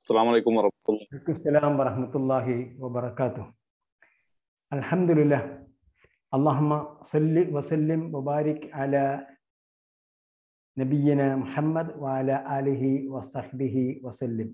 അസ്സാം വലൈക്കും വറഹമത്തുള്ള عليكم السلام ورحمة الله وبركاته الحمد لله اللهم صل وسلم وبارك على نبينا محمد وعلى آله وصحبه وسلم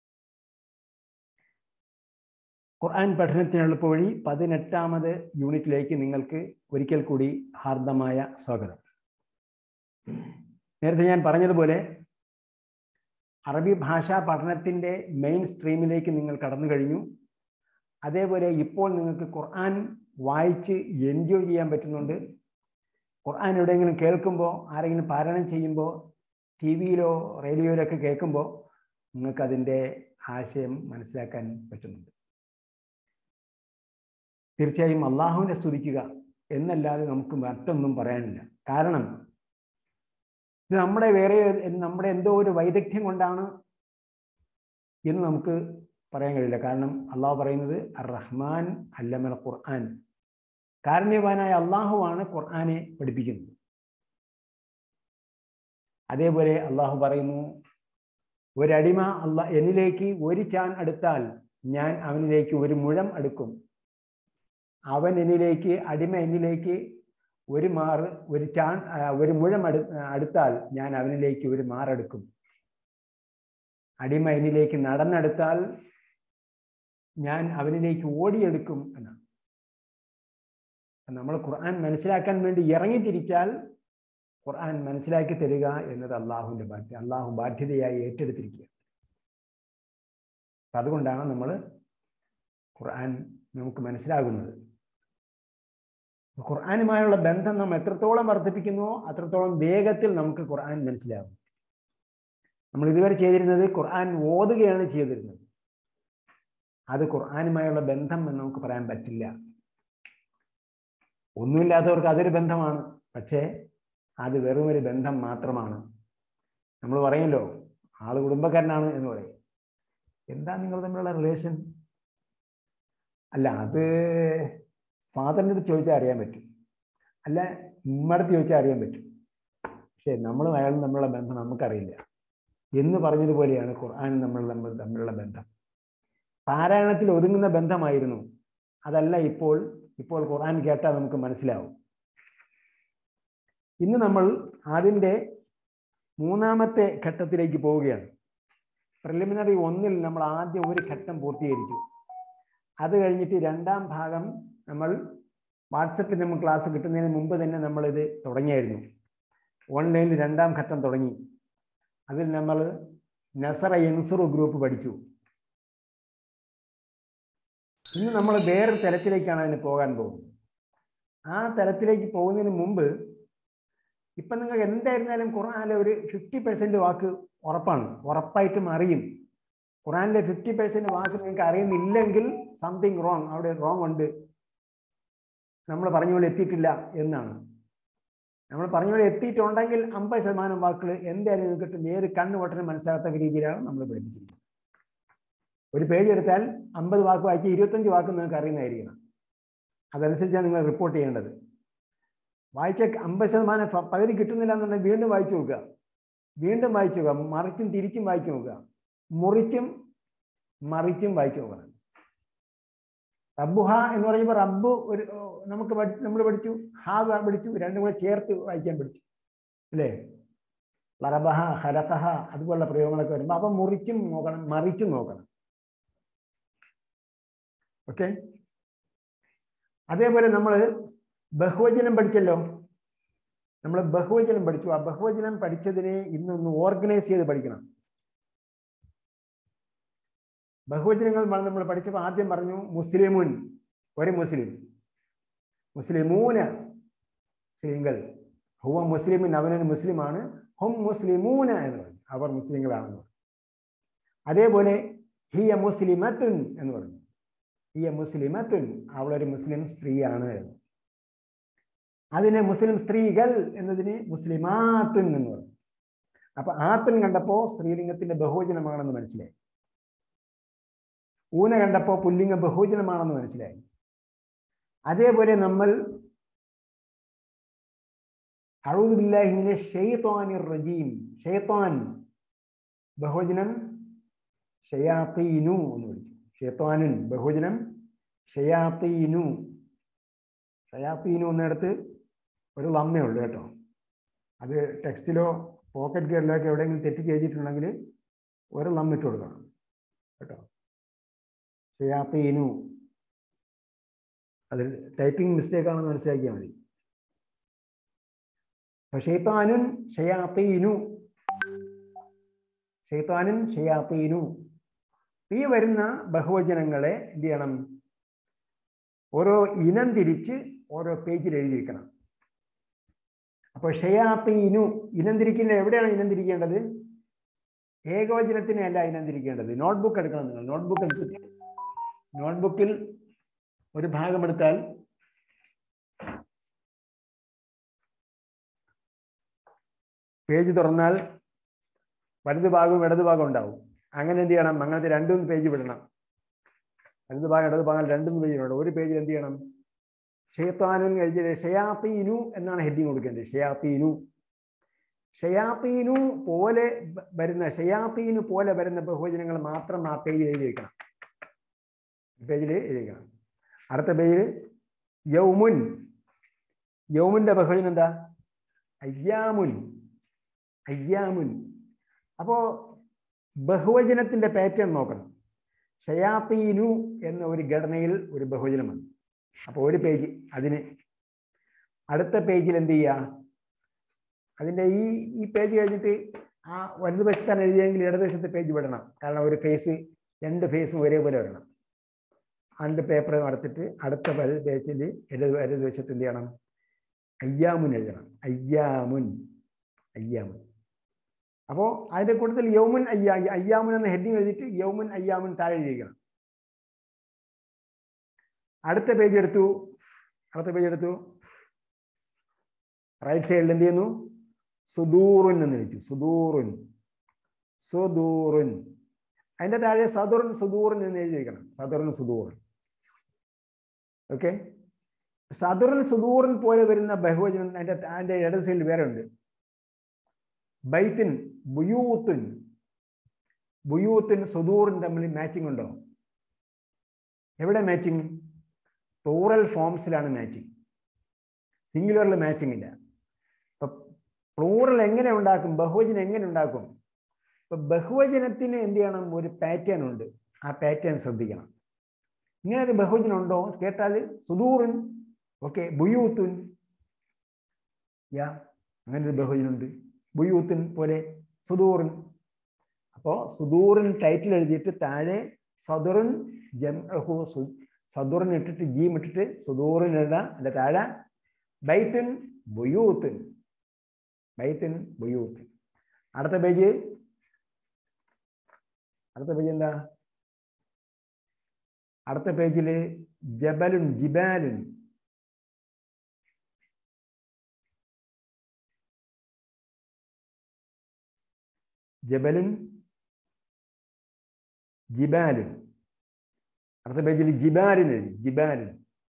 ഖുർആൻ പഠനത്തിനുള്ള വഴി പതിനെട്ടാമത് യൂണിറ്റിലേക്ക് നിങ്ങൾക്ക് ഒരിക്കൽ കൂടി ഹാർദമായ സ്വാഗതം നേരത്തെ ഞാൻ പറഞ്ഞതുപോലെ അറബി ഭാഷാ പഠനത്തിൻ്റെ മെയിൻ സ്ട്രീമിലേക്ക് നിങ്ങൾ കടന്നു കഴിഞ്ഞു അതേപോലെ ഇപ്പോൾ നിങ്ങൾക്ക് ഖുർആൻ വായിച്ച് എൻജോയ് ചെയ്യാൻ പറ്റുന്നുണ്ട് ഖുർആൻ എവിടെയെങ്കിലും കേൾക്കുമ്പോൾ ആരെങ്കിലും പാരായണം ചെയ്യുമ്പോൾ ടി വിയിലോ റേഡിയോയിലൊക്കെ കേൾക്കുമ്പോൾ നിങ്ങൾക്ക് അതിൻ്റെ ആശയം മനസ്സിലാക്കാൻ പറ്റുന്നുണ്ട് തീർച്ചയായും അള്ളാഹുവിനെ സ്തുതിക്കുക എന്നല്ലാതെ നമുക്ക് മറ്റൊന്നും പറയാനില്ല കാരണം ഇത് നമ്മുടെ വേറെ നമ്മുടെ എന്തോ ഒരു വൈദഗ്ധ്യം കൊണ്ടാണ് എന്ന് നമുക്ക് പറയാൻ കഴിയില്ല കാരണം അള്ളാഹു പറയുന്നത് അർ റഹ്മാൻ അല്ലമൽ ഖുർആൻ കാരുണ്യവാനായ അള്ളാഹുവാണ് ഖുർആനെ പഠിപ്പിക്കുന്നത് അതേപോലെ അള്ളാഹു പറയുന്നു ഒരടിമ അല്ല എന്നിലേക്ക് ഒരു ചാൻ അടുത്താൽ ഞാൻ അവനിലേക്ക് ഒരു മുഴം അടുക്കും അവൻ എന്നിലേക്ക് അടിമ എന്നിലേക്ക് ഒരു മാറ് ഒരു ചാൺ ഒരു മുഴം അടു അടുത്താൽ ഞാൻ അവനിലേക്ക് ഒരു മാറെടുക്കും അടിമ എന്നിലേക്ക് നടന്നെടുത്താൽ ഞാൻ അവനിലേക്ക് ഓടിയെടുക്കും എന്നാണ് നമ്മൾ ഖുർആൻ മനസ്സിലാക്കാൻ വേണ്ടി ഇറങ്ങിത്തിരിച്ചാൽ ഖുർആൻ മനസ്സിലാക്കി തരിക എന്നത് അള്ളാഹുവിൻ്റെ ബാധ്യത അള്ളാഹു ബാധ്യതയായി ഏറ്റെടുത്തിരിക്കുക അതുകൊണ്ടാണ് നമ്മൾ ഖുർആൻ നമുക്ക് മനസ്സിലാകുന്നത് ഖുർആാനുമായുള്ള ബന്ധം നാം എത്രത്തോളം വർദ്ധിപ്പിക്കുന്നുവോ അത്രത്തോളം വേഗത്തിൽ നമുക്ക് ഖുർആൻ മനസ്സിലാകും നമ്മൾ ഇതുവരെ ചെയ്തിരുന്നത് ഖുർആൻ ഓതുകയാണ് ചെയ്തിരുന്നത് അത് ഖുർആാനുമായുള്ള ബന്ധം എന്ന് നമുക്ക് പറയാൻ പറ്റില്ല ഒന്നുമില്ലാത്തവർക്ക് അതൊരു ബന്ധമാണ് പക്ഷേ അത് വെറും ഒരു ബന്ധം മാത്രമാണ് നമ്മൾ പറയുമല്ലോ ആള് കുടുംബക്കാരനാണ് എന്ന് പറയും എന്താ നിങ്ങൾ തമ്മിലുള്ള റിലേഷൻ അല്ല അത് ഫാദറിൻ്റെ അടുത്ത് ചോദിച്ചാൽ അറിയാൻ പറ്റും അല്ല ഉമ്മടുത്ത് ചോദിച്ചാൽ അറിയാൻ പറ്റും പക്ഷേ നമ്മളും അയാളും തമ്മിലുള്ള ബന്ധം നമുക്കറിയില്ല എന്ന് പറഞ്ഞതുപോലെയാണ് ഖുർആൻ നമ്മൾ തമ്മിലുള്ള ബന്ധം പാരായണത്തിൽ ഒതുങ്ങുന്ന ബന്ധമായിരുന്നു അതല്ല ഇപ്പോൾ ഇപ്പോൾ ഖുർആൻ കേട്ടാൽ നമുക്ക് മനസ്സിലാവും ഇന്ന് നമ്മൾ അതിൻ്റെ മൂന്നാമത്തെ ഘട്ടത്തിലേക്ക് പോവുകയാണ് പ്രിലിമിനറി ഒന്നിൽ നമ്മൾ ആദ്യം ഒരു ഘട്ടം പൂർത്തീകരിച്ചു അത് കഴിഞ്ഞിട്ട് രണ്ടാം ഭാഗം നമ്മൾ വാട്സപ്പിൽ നമ്മൾ ക്ലാസ് കിട്ടുന്നതിന് മുമ്പ് തന്നെ നമ്മളിത് തുടങ്ങിയായിരുന്നു ഓൺലൈനിൽ രണ്ടാം ഘട്ടം തുടങ്ങി അതിൽ നമ്മൾ നസറ എൻസുറു ഗ്രൂപ്പ് പഠിച്ചു ഇന്ന് നമ്മൾ വേറൊരു തലത്തിലേക്കാണ് അതിന് പോകാൻ പോകുന്നത് ആ തലത്തിലേക്ക് പോകുന്നതിന് മുമ്പ് ഇപ്പം നിങ്ങൾക്ക് എന്തായിരുന്നാലും ഖുർആാനിലെ ഒരു ഫിഫ്റ്റി പെർസെൻറ്റ് വാക്ക് ഉറപ്പാണ് ഉറപ്പായിട്ടും അറിയും ഖുറാനിലെ ഫിഫ്റ്റി പെർസെൻറ്റ് വാക്ക് നിങ്ങൾക്ക് അറിയുന്നില്ലെങ്കിൽ സംതിങ് റോങ് അവിടെ റോങ് ഉണ്ട് നമ്മൾ പറഞ്ഞ പോലെ എത്തിയിട്ടില്ല എന്നാണ് നമ്മൾ പറഞ്ഞ പോലെ എത്തിയിട്ടുണ്ടെങ്കിൽ അമ്പത് ശതമാനം വാക്കുകൾ എന്തായാലും നിങ്ങൾക്ക് കിട്ടും ഏത് കണ്ണു പൊട്ടനും മനസ്സിലാകാത്ത രീതിയിലാണ് നമ്മൾ പഠിപ്പിച്ചിരിക്കുന്നത് ഒരു പേജ് എടുത്താൽ അമ്പത് വാക്ക് വായിച്ച് ഇരുപത്തഞ്ച് വാക്ക് നിങ്ങൾക്ക് അറിയുന്നതായിരിക്കണം അതനുസരിച്ചാണ് നിങ്ങൾ റിപ്പോർട്ട് ചെയ്യേണ്ടത് വായിച്ച അമ്പത് ശതമാനം പകുതി കിട്ടുന്നില്ല എന്നുണ്ടെങ്കിൽ വീണ്ടും വായിച്ചു നോക്കുക വീണ്ടും വായിച്ചു നോക്കുക മറിച്ചും തിരിച്ചും വായിച്ചു നോക്കുക മുറിച്ചും മറിച്ചും വായിച്ചു നോക്കണം റബ്ബുഹ എന്ന് പറയുമ്പോൾ റബ്ബ് ഒരു നമുക്ക് പഠി നമ്മൾ പഠിച്ചു ഹാ പഠിച്ചു രണ്ടും കൂടെ ചേർത്ത് വായിക്കാൻ പഠിച്ചു അല്ലേ ലറബഹ ഹലത്തഹ അതുപോലുള്ള പ്രയോഗങ്ങളൊക്കെ വരുമ്പോൾ അപ്പം മുറിച്ചും നോക്കണം മറിച്ചും നോക്കണം ഓക്കെ അതേപോലെ നമ്മൾ ബഹുവചനം പഠിച്ചല്ലോ നമ്മൾ ബഹുവചനം പഠിച്ചു ആ ബഹുവചനം പഠിച്ചതിനെ ഇന്നൊന്ന് ഓർഗനൈസ് ചെയ്ത് പഠിക്കണം ബഹുവചനങ്ങൾ നമ്മൾ പഠിച്ചപ്പോൾ ആദ്യം പറഞ്ഞു മുസ്ലിമുൻ ഒരു മുസ്ലിം മുസ്ലിമൂന മുസ്ലിങ്ങൾ ഹുവ മുസ്ലിമിൻ അവനൊരു മുസ്ലിമാണ് ഹും മുസ്ലിമൂന എന്ന് പറഞ്ഞു അവർ മുസ്ലിങ്ങളാണെന്ന് പറഞ്ഞു അതേപോലെ ഹിയ മുസ്ലിമത്തുൻ എന്ന് പറഞ്ഞു ഹിയ മുസ്ലിമത്തുൻ അവളൊരു മുസ്ലിം സ്ത്രീയാണ് എന്ന് അതിനെ മുസ്ലിം സ്ത്രീകൾ എന്നതിന് മുസ്ലിമാത്തുൻ എന്ന് പറഞ്ഞു അപ്പൊ ആത്തുൻ കണ്ടപ്പോ സ്ത്രീലിംഗത്തിന്റെ ബഹുവചനമാണെന്ന് മനസ്സിലായി ഊന കണ്ടപ്പോ പുല്ലിംഗ ബഹുവചനമാണെന്ന് മനസ്സിലായി അതേപോലെ നമ്മൾ അഴുബില്ലാഹിമിനെ ഷെയ്ത്താനിർ റജീം ഷെയ്ത്താൻ ബഹുവചനം ഷയാത്തീനു എന്ന് വിളിച്ചു ഷെയ്ത്താനുൻ ബഹുജനം ഷയാത്തീനു ഷയാത്തീനു എന്നിടത്ത് ഒരു ലമ്മേ ഉള്ളൂ കേട്ടോ അത് ടെക്സ്റ്റിലോ പോക്കറ്റ് ഗേഡിലോ ഒക്കെ എവിടെയെങ്കിലും തെറ്റ് ചെയ്തിട്ടുണ്ടെങ്കിൽ ഒരു ലമ്മിട്ട് കൊടുക്കണം കേട്ടോ ഷയാത്തീനു അത് ടൈപ്പിംഗ് മിസ്റ്റേക്ക് ആണെന്ന് മനസ്സിലാക്കിയാൽ മതി അപ്പൊ ഷെയ്ത്താനുൻ ഷയാത്തീനു ഷെയ്ത്താനുൻ ഷയാത്തീനു ഈ വരുന്ന ബഹുവചനങ്ങളെ എന്ത് ചെയ്യണം ഓരോ ഇനം തിരിച്ച് ഓരോ പേജിൽ എഴുതി വെക്കണം അപ്പോൾ ഷയാത്തീനു ഇനം തിരിക്കുന്ന എവിടെയാണ് ഇനം തിരിക്കേണ്ടത് ഏകവചനത്തിനെ അല്ല ഇനം തിരിക്കേണ്ടത് നോട്ട്ബുക്ക് എടുക്കണം നിങ്ങൾ നോട്ട്ബുക്ക് എടുത്തിട്ട് നോട്ട്ബുക്കിൽ ഒരു ഭാഗം എടുത്താൽ പേജ് തുറന്നാൽ വലത് ഭാഗവും ഇടത് ഭാഗവും ഉണ്ടാവും അങ്ങനെ എന്ത് ചെയ്യണം അങ്ങനത്തെ രണ്ടും പേജ് വിടണം വലത് ഭാഗം ഇടത് ഭാഗം രണ്ടും പേജ് വിടണം ഒരു പേജിൽ എന്ത് ചെയ്യണം ഷെയ്ത്താനും എഴുതിയത് ഷയാത്തീനു എന്നാണ് ഹെഡിങ് കൊടുക്കേണ്ടത് ഷയാത്തീനു ഷയാത്തീനു പോലെ ബ- വരുന്ന ഷയാത്തീനു പോലെ വരുന്ന ബഹുവചനങ്ങൾ മാത്രം ആ പേജിൽ എഴുതി വെക്കണം പേജിൽ എഴുതി വെക്കണം അടുത്ത പേജിൽ യൗമുൻ യൗമുന്റെ ബഹുവചനം എന്താ അയ്യാമുൻ അയ്യാമുൻ അപ്പോ ബഹുവചനത്തിന്റെ പാറ്റേൺ നോക്കണം ഷയാത്തീനു എന്ന ഒരു ഘടനയിൽ ഒരു ബഹുവചനമാണ് അപ്പോൾ ഒരു പേജ് അതിന് അടുത്ത പേജിൽ എന്ത് ചെയ്യുക അതിന്റെ ഈ ഈ പേജ് കഴിഞ്ഞിട്ട് ആ വലതുവശത്താണ് എഴുതിയെങ്കിൽ ഇടതുവശത്തെ പേജ് വിടണം കാരണം ഒരു ഫേസ് രണ്ട് ഫേസും ഒരേപോലെ വരണം രണ്ട് പേപ്പർ നടത്തിട്ട് അടുത്ത വലത് പേജിൽ ഇടത് വലതുവശത്ത് എന്ത് ചെയ്യണം അയ്യാമുൻ എഴുതണം അയ്യാമുൻ അയ്യാമുൻ അപ്പോൾ അതിന്റെ കൂട്ടത്തിൽ യൗമുൻ അയ്യാ അയ്യാമുൻ എന്ന ഹെഡിങ് എഴുതിയിട്ട് യൗമുൻ അയ്യാമുൻ താഴെ എഴുതിയിരിക്കണം അടുത്ത പേജ് എടുത്തു അടുത്ത പേജ് എടുത്തു റൈറ്റ് സൈഡിൽ എന്ത് ചെയ്യുന്നു സുദൂറുൻ എന്ന് വിളിച്ചു സുദൂറുൻ സുദൂറുൻ അതിന്റെ താഴെ സദുറുൻ സുദൂറുൻ എന്ന് എഴുതിയിരിക്കണം സദുറുൻ സുദൂറുൻ ഓക്കെ സദുറുൻ സുദൂറുൻ പോലെ വരുന്ന ബഹുവചനം അതിന്റെ അതിന്റെ ഇടത് സൈഡിൽ വേറെ ഉണ്ട് ബൈത്തിൻ ബുയൂത്തുൻ ബുയൂത്തുൻ സുദൂറും തമ്മിൽ മാച്ചിങ് ഉണ്ടോ എവിടെ മാച്ചിങ് പ്ലൂറൽ ഫോംസിലാണ് മാച്ചിങ് സിംഗുലറിൽ മാച്ചിങ് ഇല്ല ഇപ്പൊ പ്ലൂറൽ എങ്ങനെ ഉണ്ടാക്കും ബഹുവചനം എങ്ങനെ ഉണ്ടാക്കും ഇപ്പൊ ബഹുവചനത്തിന് എന്ത് ചെയ്യണം ഒരു പാറ്റേൺ ഉണ്ട് ആ പാറ്റേൺ ശ്രദ്ധിക്കണം ഇങ്ങനെ ഒരു ബഹുവചനം ഉണ്ടോ കേട്ടാൽ സുദൂറിൻ ഓക്കെ ബുയൂത്തുൻ യാ അങ്ങനെ ഒരു ബഹുവചനം ഉണ്ട് ബുയൂത്തിൻ പോലെ സുദൂറിൻ അപ്പോൾ സുദൂറിൻ ടൈറ്റിൽ എഴുതിയിട്ട് താഴെ സദുറിൻ ജംഅഹു സു- സദുറിൻ ഇട്ടിട്ട് ജീം ഇട്ടിട്ട് സുദൂറിൻ എഴുതാം അതിന്റെ താഴെ ബൈത്തിൻ ബുയൂത്തിൻ ബൈത്തിൻ ബുയൂത്തിൻ അടുത്ത പേജ് അടുത്ത പേജ് എന്താ അടുത്ത പേജില് ജബലുൻ ജിബാലുൻ ജബലുൻ ജിബാലുൻ അടുത്ത പേജിൽ ജിബാലിൻ എഴുതി ജിബാലുൻ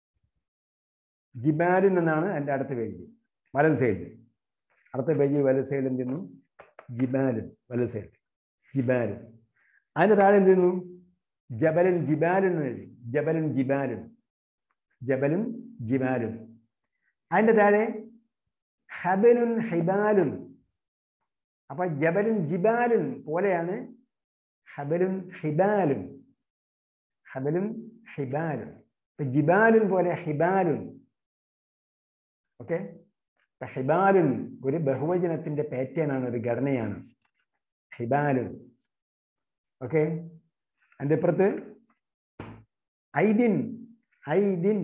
ജിബാലുൻ എന്നാണ് എൻ്റെ അടുത്ത പേജിൽ വലത് സൈഡിൽ അടുത്ത പേജിൽ വലത് സൈഡിൽ എന്ത് ചെയ്യുന്നു ജിബാലുൻ വലത് സൈഡിൽ ജിബാലുൻ അതിൻ്റെ താഴെ എന്ത് ചെയ്യുന്നു ജബലുൻ ജിബാലുൻ എന്ന് എഴുതി ജബലുൻ ജിബാലുൻ ജബലുൻ ജിബാലുൻ അതിൻ്റെ താഴെ ഹബലുൻ ഹിബാലുൻ അപ്പൊ ജബലുൻ ജിബാലുൻ പോലെയാണ് ഹബലുൻ ഹിബാലുൻ ഹബലുൻ ഹിബാലുൻ ഇപ്പൊ ജിബാലുൻ പോലെ ഹിബാലുൻ ഓക്കെ ഹിബാലുൻ ഒരു ബഹുവചനത്തിന്റെ പാറ്റേൺ ആണ് ഒരു ഘടനയാണ് ഹിബാലുൻ ഓക്കെ അതിന്റെ അപ്പുറത്ത് ഐദിൻ ഐദിൻ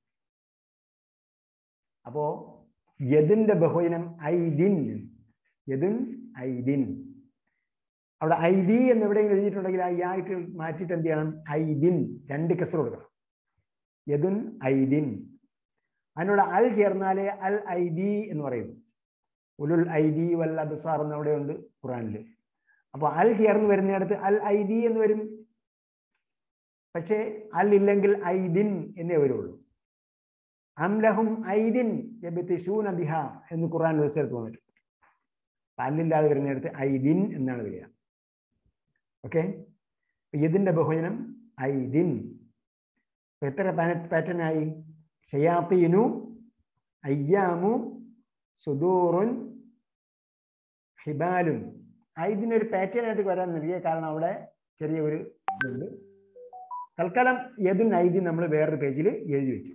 അപ്പോ യദിന്റെ ബഹുവചനം ഐദിൻ യദുൻ ഐദിൻ അവിടെ ഐദി എന്ന് എവിടെയെങ്കിലും എഴുതിയിട്ടുണ്ടെങ്കിൽ ആ ആയിട്ട് മാറ്റിയിട്ട് എന്ത് ചെയ്യണം ഐദിൻ രണ്ട് കസർ കൊടുക്കണം യദുൻ ഐദിൻ അതിനോട് അൽ ചേർന്നാലേ അൽ ഐദി എന്ന് പറയുന്നു ഉലുൽ ഐദി വൽ അബ്സാർ എന്ന് അവിടെ ഉണ്ട് ഖുറാനിൽ അപ്പോൾ അൽ ചേർന്ന് വരുന്നിടത്ത് അൽ ഐദി എന്ന് വരും പക്ഷേ അൽ ഇല്ലെങ്കിൽ ഐദിൻ എന്നേ വരുള്ളൂ അംലഹും ഐദിൻ യബ്തിഷൂന ബിഹ എന്ന് ഖുറാൻ ഒരു സ്ഥലത്ത് വന്നിട്ടുണ്ട് അല്ലില്ലാതെ വരുന്നിടത്ത് ഐദിൻ എന്നാണ് വരിക ഓക്കെ യദിന്റെ ബഹുവചനം ഐദിൻ ഇപ്പൊ എത്ര പാറ്റേൺ ആയി ഷയാത്തീനു അയ്യാമു സുദൂറുൻ ഹിബാലും ഇതിനൊരു പാറ്റേൺ ആയിട്ട് വരാൻ നൽകിയ കാരണം അവിടെ ചെറിയ ഒരു ഇതുണ്ട് തൽക്കാലം യദുൻ ഐദിൻ നമ്മൾ വേറൊരു പേജിൽ എഴുതി വെച്ചു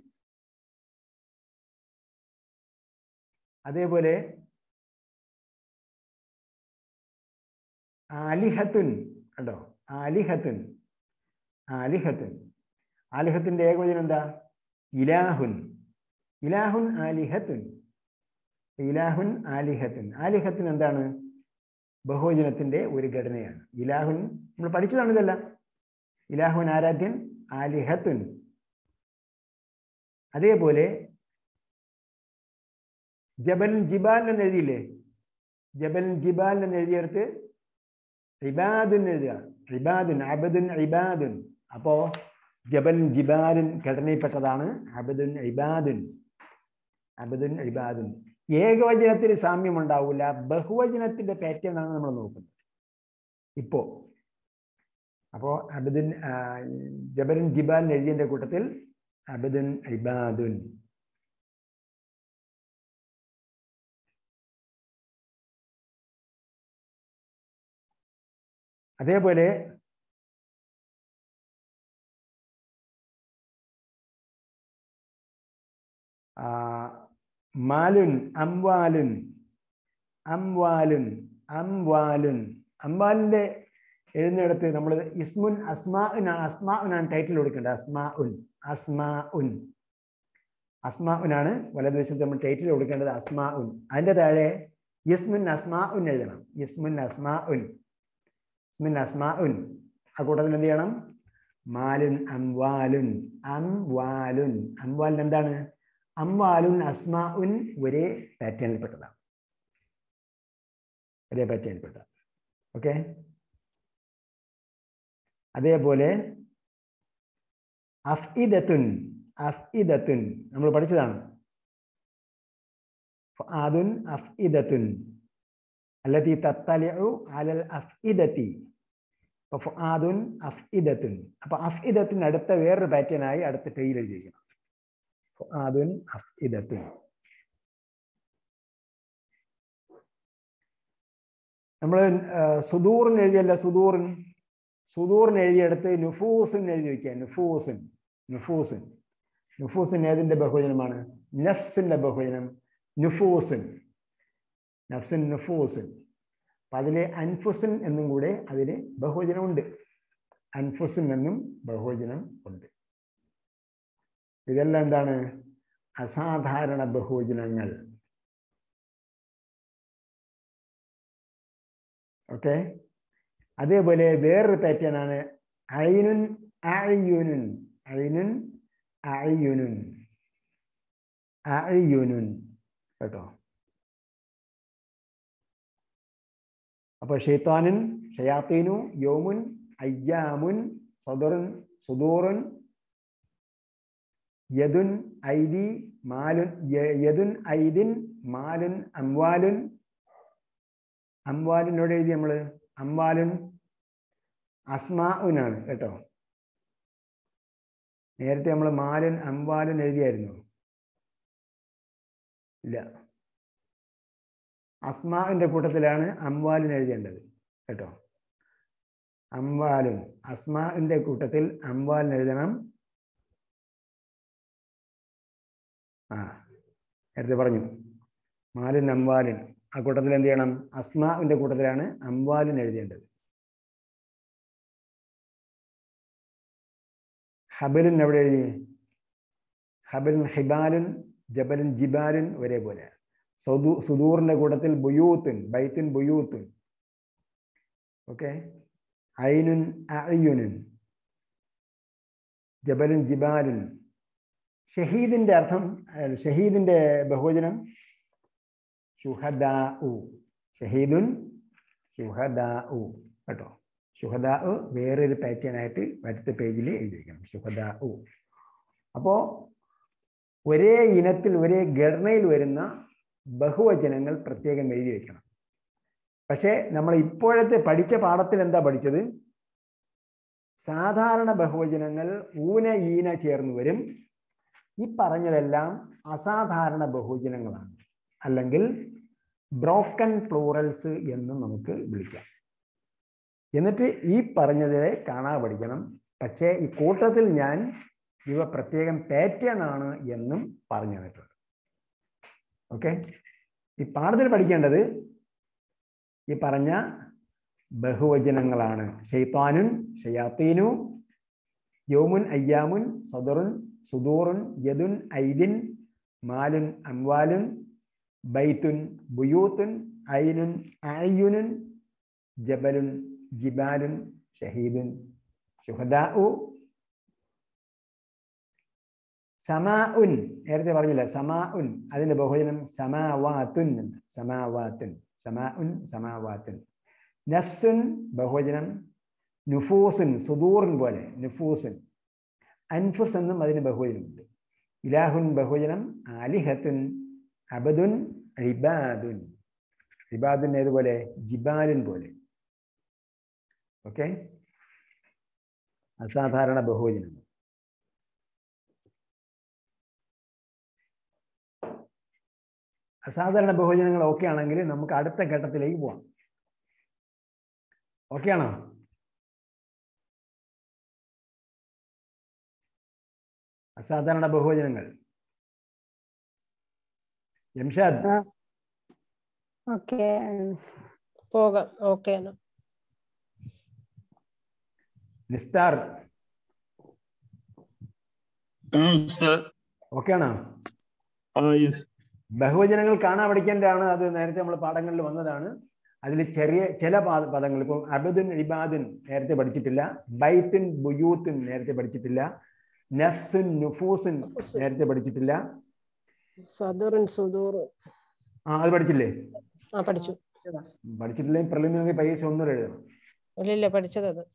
അതേപോലെ ആലിഹത്തുൻ കണ്ടോ ആലിഹത്തുൻ ആലിഹത്തുൻ ആലിഹത്തിന്റെ ഏകവചനം എന്താ ഇലാഹുൻ ഇലാഹുൻ ആലിഹത്തുൻ ഇലാഹുൻ ആലിഹത്തുൻ ആലിഹത്തുൻ എന്താണ് ബഹുവചനത്തിന്റെ ഒരു ഘടനയാണ് ഇലാഹുൻ നമ്മൾ പഠിച്ചതാണ് ഇതല്ല ഇലാഹുൻ ആരാധ്യൻ ആലിഹത്തുൻ അതേപോലെ ജബൽ ജിബാൽ എന്ന് എഴുതിയില്ലേ ജബൽ ജിബാൽ എന്ന് എഴുതിയെടുത്ത് ഇബാദുൻ എഴുതുക ഇബാദുൻ അബദുൻ ഇബാദുൻ അപ്പോ ജബൽ ജിബാലുൻ ഘടനയിൽപ്പെട്ടതാണ് അബദുൻ ഇബാദുൻ അബദുൻ ഇബാദുൻ ഏകവചനത്തിന് സാമ്യം ഉണ്ടാവില്ല ബഹുവചനത്തിന്റെ പാറ്റേൺ ആണ് നമ്മൾ നോക്കുന്നത് ഇപ്പോ അപ്പോ അബദുൻ ജബലുൻ ജിബാലിൻ എഴുതിയതിന്റെ കൂട്ടത്തിൽ അബദുൻ ഇബാദുൻ അതേപോലെ മാലുൻ അംവാലുൻ അംവാലുൻ അംവാലുൻ അംവാലിന്റെ എഴുന്നിടത്ത് നമ്മൾ ഇസ്മുൻ അസ്മാഉനാണ് അസ്മാഉനാണ് ടൈറ്റിൽ കൊടുക്കേണ്ടത് അസ്മാ ഉൻ അസ്മാ ഉൻ അസ്മാ ഉനാണ് വലതുവശത്ത് നമ്മൾ ടൈറ്റിൽ കൊടുക്കേണ്ടത് അസ്മാ ഉൻ അതിന്റെ താഴെ യസ്മുൻ അസ്മാ ഉൻ എഴുതണം യസ്മുൻ അസ്മാ ഉൻ ഇസ്മുൻ അസ്മാ ഉൻ ആ കൂട്ടത്തിൽ എന്ത് ചെയ്യണം മാലുൻ അംവാലുൻ അംവാലുൻ അംവാലിൻ എന്താണ് അംവാലുൻ അസ്മാ ഉൻ ഒരേ പാറ്റേണിൽപ്പെട്ടതാണ് ഒരേ പാറ്റേണിൽപ്പെട്ട ഓക്കെ അതേപോലെ അഫ്ഇദത്തുൻ അഫ്ഇദത്തുൻ നമ്മൾ പഠിച്ചതാണ് ഫആദുൻ അഫ്ഇദത്തുൻ അല്ലതി തത്തലിഉ അലൽ അഫ്ഇദത്തി അപ്പൊ ഫആദുൻ അഫ്ഇദത്തുൻ അപ്പൊ അഫ്ഇദത്തിന് അടുത്ത വേറൊരു പാറ്റേൺ ആയി അടുത്ത പേജിൽ എഴുതിയിരിക്കണം ഫആദുൻ അഫ്ഇദത്തുൻ നമ്മൾ സുദൂറിന് എഴുതിയല്ല സുദൂറിൻ സുദൂറിന് എഴുതിയെടുത്ത് നുഫൂസിൻ എഴുതി വെക്കുക നുഫൂസിൻ നുഫൂസിൻ നുഫൂസിൻ ഏതിന്റെ ബഹുവചനമാണ് നഫ്സിന്റെ ബഹുവചനം നുഫൂസിൻ നഫ്സിൻ നുഫൂസിൻ അപ്പൊ അതിലെ അൻഫുസിൻ എന്നും കൂടെ അതിന് ബഹുവചനമുണ്ട് അൻഫുസിൻ എന്നും ബഹുവചനം ഉണ്ട് ഇതെല്ലാം എന്താണ് അസാധാരണ ബഹുവചനങ്ങൾ ഓക്കെ അതേപോലെ വേറൊരു പാറ്റേൺ ആണ് അയിനുൻ അഴിയുനുൻ അയിനുൻ അഴിയുനുൻ അഴിയുനുൻ കേട്ടോ അപ്പൊ ഷെയ്ത്താനുൻ ഷയാത്തീനു യോമുൻ അയ്യാമുൻ സദറുൻ സുദൂറുൻ യദുൻ ഐദി മാലുൻ യദുൻ ഐദിൻ മാലുൻ അംവാലുൻ അംവാലിനോട് എഴുതി നമ്മള് അംവാലുൻ അസ്മാഉനാണ് കേട്ടോ നേരത്തെ നമ്മൾ മാലുൻ അംവാലുൻ എഴുതിയായിരുന്നു ഇല്ല അസ്മാവിന്റെ കൂട്ടത്തിലാണ് അംവാലിൻ എഴുതേണ്ടത് കേട്ടോ അംവാലുൻ അസ്മാവിന്റെ കൂട്ടത്തിൽ അംവാലിൻ എഴുതണം ആ നേരത്തെ പറഞ്ഞു മാലിൻ അംവാലിൻ ആ കൂട്ടത്തിൽ എന്ത് ചെയ്യണം അസ്മാവിന്റെ കൂട്ടത്തിലാണ് അംവാലിൻ എഴുതേണ്ടത് ഹബലിൻ എവിടെ എഴുതി ഹബലിൻ ഹിബാലുൻ ജബലിൻ ജിബാലുൻ ഒരേപോലെ സുദൂ സുദൂറിന്റെ കൂട്ടത്തിൽ ബുയൂത്തുൻ ബൈത്തുൻ ബുയൂത്തുൻ ഓക്കെ ഐനുൻ അയ്യുനുൻ ജബലുൻ ജിബാലുൻ ഷഹീദിന്റെ അർത്ഥം ഷഹീദിന്റെ ബഹുവചനം ഷുഹദാ ഉ ഷഹീദുൻ ഷുഹദാ ഉ കേട്ടോ ഷുഹദാ ഉ വേറൊരു പാറ്റേൺ ആയിട്ട് അടുത്ത പേജിൽ എഴുതിയിരിക്കണം ഷുഹദാ ഉ അപ്പോ ഒരേ ഇനത്തിൽ ഒരേ ഘടനയിൽ വരുന്ന ബഹുവചനങ്ങൾ പ്രത്യേകം എഴുതി വെക്കണം പക്ഷേ നമ്മൾ ഇപ്പോഴത്തെ പഠിച്ച പാഠത്തിൽ എന്താ പഠിച്ചത് സാധാരണ ബഹുവചനങ്ങൾ ഊന ഈന ചേർന്ന് വരും ഈ പറഞ്ഞതെല്ലാം അസാധാരണ ബഹുവചനങ്ങളാണ് അല്ലെങ്കിൽ ബ്രോക്കൺ പ്ലൂറൽസ് എന്ന് നമുക്ക് വിളിക്കാം എന്നിട്ട് ഈ പറഞ്ഞതിനെ കാണാതെ പഠിക്കണം പക്ഷേ ഈ കൂട്ടത്തിൽ ഞാൻ ഇവ പ്രത്യേകം പാറ്റേൺ ആണ് എന്നും പറഞ്ഞു തന്നിട്ടുണ്ട് ഓക്കെ ഈ പാഠത്തിൽ പഠിക്കേണ്ടത് ഈ പറഞ്ഞ ബഹുവചനങ്ങളാണ് ഷെയ്ത്താനുൻ ഷയാത്തീനു യോമുൻ അയ്യാമുൻ സദറുൻ സുദൂറുൻ യദുൻ ഐദിൻ മാലുൻ അംവാലുൻ ബൈത്തുൻ ബുയൂത്തുൻ ഐനുൻ അയ്യുനുൻ ജബലുൻ ജിബാലുൻ ഷഹീദുൻ ഷുഹദാഉ സമാ ഉൻ നേരത്തെ പറഞ്ഞില്ല സമാ ഉൻ അതിന്റെ ബഹുജനം സമാവാത്തുൻ എന്ന് സമാവാത്തുൻ സമാ ഉൻ സമാവാത്തുൻ നഫ്സുൻ ബഹുവചനം നുഫൂസുൻ സുദൂറിൻ പോലെ നുഫൂസുൻ അൻഫുസ് എന്നും അതിന് ബഹുവചനമുണ്ട് ഇലാഹുൻ ബഹുവചനം ആലിഹത്തുൻ അബദുൻ ഇബാദുൻ ഇബാദുൻ ഏതുപോലെ ജിബാലുൻ പോലെ ഓക്കെ അസാധാരണ ബഹുവചനം അസാധാരണ ബഹുവചനങ്ങൾ ഓക്കെ ആണെങ്കിൽ നമുക്ക് അടുത്ത ഘട്ടത്തിലേക്ക് പോവാം ഓക്കെ ആണോ അസാധാരണ ബഹുവചനങ്ങൾ ജംഷാദ് ഓക്കെ പോകാം ഓക്കെ ആണ് നിസ്താർ സർ ഓക്കെ ആണോ യെസ് ബഹുവചനങ്ങൾ കാണാൻ പഠിക്കേണ്ടതാണ് അത് നേരത്തെ നമ്മൾ പാഠങ്ങളിൽ വന്നതാണ് അതിൽ ചെറിയ ചില പാ- പദങ്ങൾ ഇപ്പം അബദുൻ ഇബാദുൻ നേരത്തെ പഠിച്ചിട്ടില്ല ബൈത്തുൻ ബുയൂത്തുൻ നേരത്തെ പഠിച്ചിട്ടില്ല നഫ്സുൻ നുഫൂസുൻ നേരത്തെ പഠിച്ചിട്ടില്ല സദുറുൻ സുദൂറുൻ ആ അത് പഠിച്ചില്ലേ ആ പഠിച്ചു പഠിച്ചിട്ടില്ലെങ്കിൽ പ്രിലിമിനറി പരീക്ഷ ഒന്നുകൂടെ എഴുതണം ഇല്ലില്ല പഠിച്ചത് അത്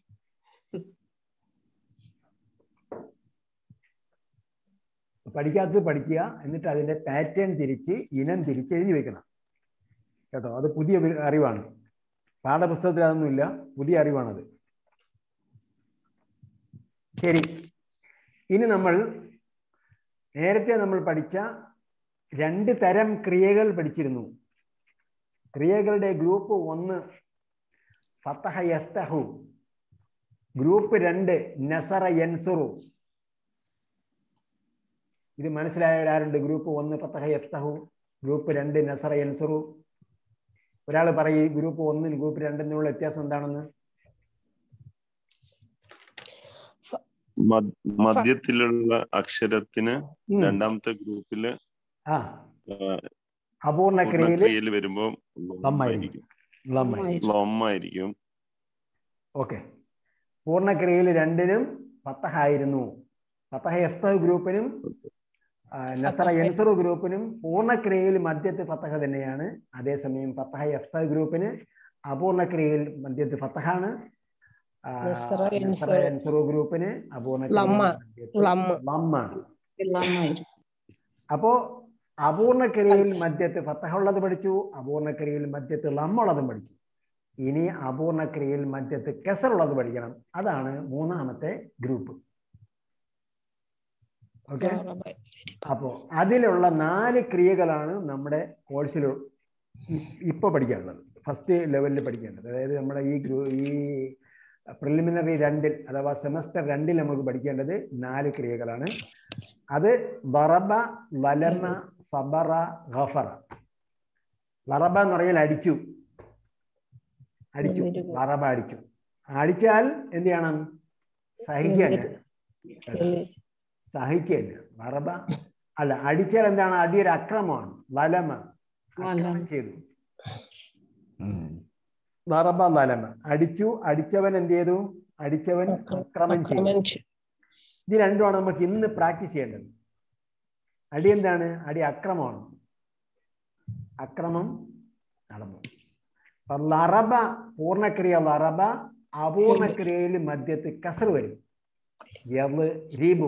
പഠിക്കാത്തത് പഠിക്കുക എന്നിട്ട് അതിന്റെ പാറ്റേൺ തിരിച്ച് ഇനം തിരിച്ച് എഴുതി വെക്കണം കേട്ടോ അത് പുതിയ ഒരു അറിവാണ് പാഠപുസ്തകത്തിൽ അതൊന്നുമില്ല പുതിയ അറിവാണത് ശരി ഇനി നമ്മൾ നേരത്തെ നമ്മൾ പഠിച്ച രണ്ട് തരം ക്രിയകൾ പഠിച്ചിരുന്നു ക്രിയകളുടെ ഗ്രൂപ്പ് ഒന്ന് ഫത്തഹ യഫ്തഹു ഗ്രൂപ്പ് രണ്ട് നസറ യൻസുറു ഇത് മനസ്സിലായവരാരുണ്ട് ഗ്രൂപ്പ് ഒന്ന് ഫത്തഹ യഫ്തഹു ഗ്രൂപ്പ് രണ്ട് നസറ യൻസുറു ഒരാൾ പറയും ഗ്രൂപ്പ് ഒന്നിനും ഗ്രൂപ്പ് രണ്ടിനുള്ള വ്യത്യാസം എന്താണെന്ന് മ- മധ്യത്തിലുള്ള അക്ഷരത്തിന് ഉം. രണ്ടാമത്തെ ഗ്രൂപ്പില് ആ ആ, അപൂർണ ക്രിയയില് പൂർണ്ണക്രിയയിൽ വരുമ്പോ ലമ്മായിരിക്കും. ലമ്മായി ലൊമ്മായിരിക്കും ഓക്കെ പൂർണ്ണക്രിയയിൽ രണ്ടിനും ഫത്തഹ ആയിരുന്നു ഫത്തഹ എഫ്തഹ് ഗ്രൂപ്പിനും ആ, നസറ യൻസറു ഗ്രൂപ്പിനും പൂർണ്ണക്രിയയിൽ മധ്യത്ത് ഫത്തഹ തന്നെയാണ് അതേസമയം ഫത്തഹ എഫ്തഹ് ഗ്രൂപ്പിന് അപൂർണക്രിയയിൽ മധ്യത്ത് ഫത്തഹാണ് ആ, നസറ നസറ യൻസറു. യൻസറു ഗ്രൂപ്പിന് അപൂർണ ലമ്മ. ലമ്മ. ലമ്മാണ് അപ്പോ അപൂർണക്രിയയിൽ മധ്യത്ത് ഫത്തഹ ഉള്ളത് പഠിച്ചു അപൂർണക്രിയയിൽ മധ്യത്ത് ലമ്മുള്ളതും പഠിച്ചു ഇനി അപൂർണക്രിയയിൽ മധ്യത്ത് കെസറുള്ളത് പഠിക്കണം അതാണ് മൂന്നാമത്തെ ഗ്രൂപ്പ് ഓക്കെ അപ്പോ അതിലുള്ള നാല് ക്രിയകളാണ് നമ്മുടെ കോഴ്സിൽ ഇപ്പൊ പഠിക്കാനുള്ളത് ഫസ്റ്റ് ലെവലിൽ പഠിക്കേണ്ടത് അതായത് നമ്മുടെ ഈ ഗ്രൂ ഈ പ്രിലിമിനറി രണ്ടിൽ അഥവാ സെമസ്റ്റർ രണ്ടിൽ നമുക്ക് പഠിക്കേണ്ടത് നാല് ക്രിയകളാണ് അത് ബറബ വലമ സബറ ഗഫറ ലറബ എന്ന് പറഞ്ഞാൽ അടിച്ചു അടിച്ചു Very good. ലറബ അടിച്ചു അടിച്ചാൽ എന്ത് ചെയ്യണം സഹിക്കാൻ സഹിക്കില്ല വറബ അല്ല അടിച്ചാൽ എന്താണ് അടിയൊരു അക്രമമാണ് വലമ അക്രമം ചെയ്തു വറബ വലമ അടിച്ചു അടിച്ചവൻ എന്ത് ചെയ്തു അടിച്ചവൻ അക്രമം ചെയ്തു ഇത് രണ്ടുമാണ് നമുക്ക് ഇന്ന് പ്രാക്ടീസ് ചെയ്യേണ്ടത് അടി എന്താണ് അടി അക്രമമാണ് അക്രമം നടന്നു അപ്പൊ ലറബ പൂർണ്ണക്രിയ ലറബ അപൂർണക്രിയയിൽ മധ്യത്ത് കസർ വരും യള് രീബു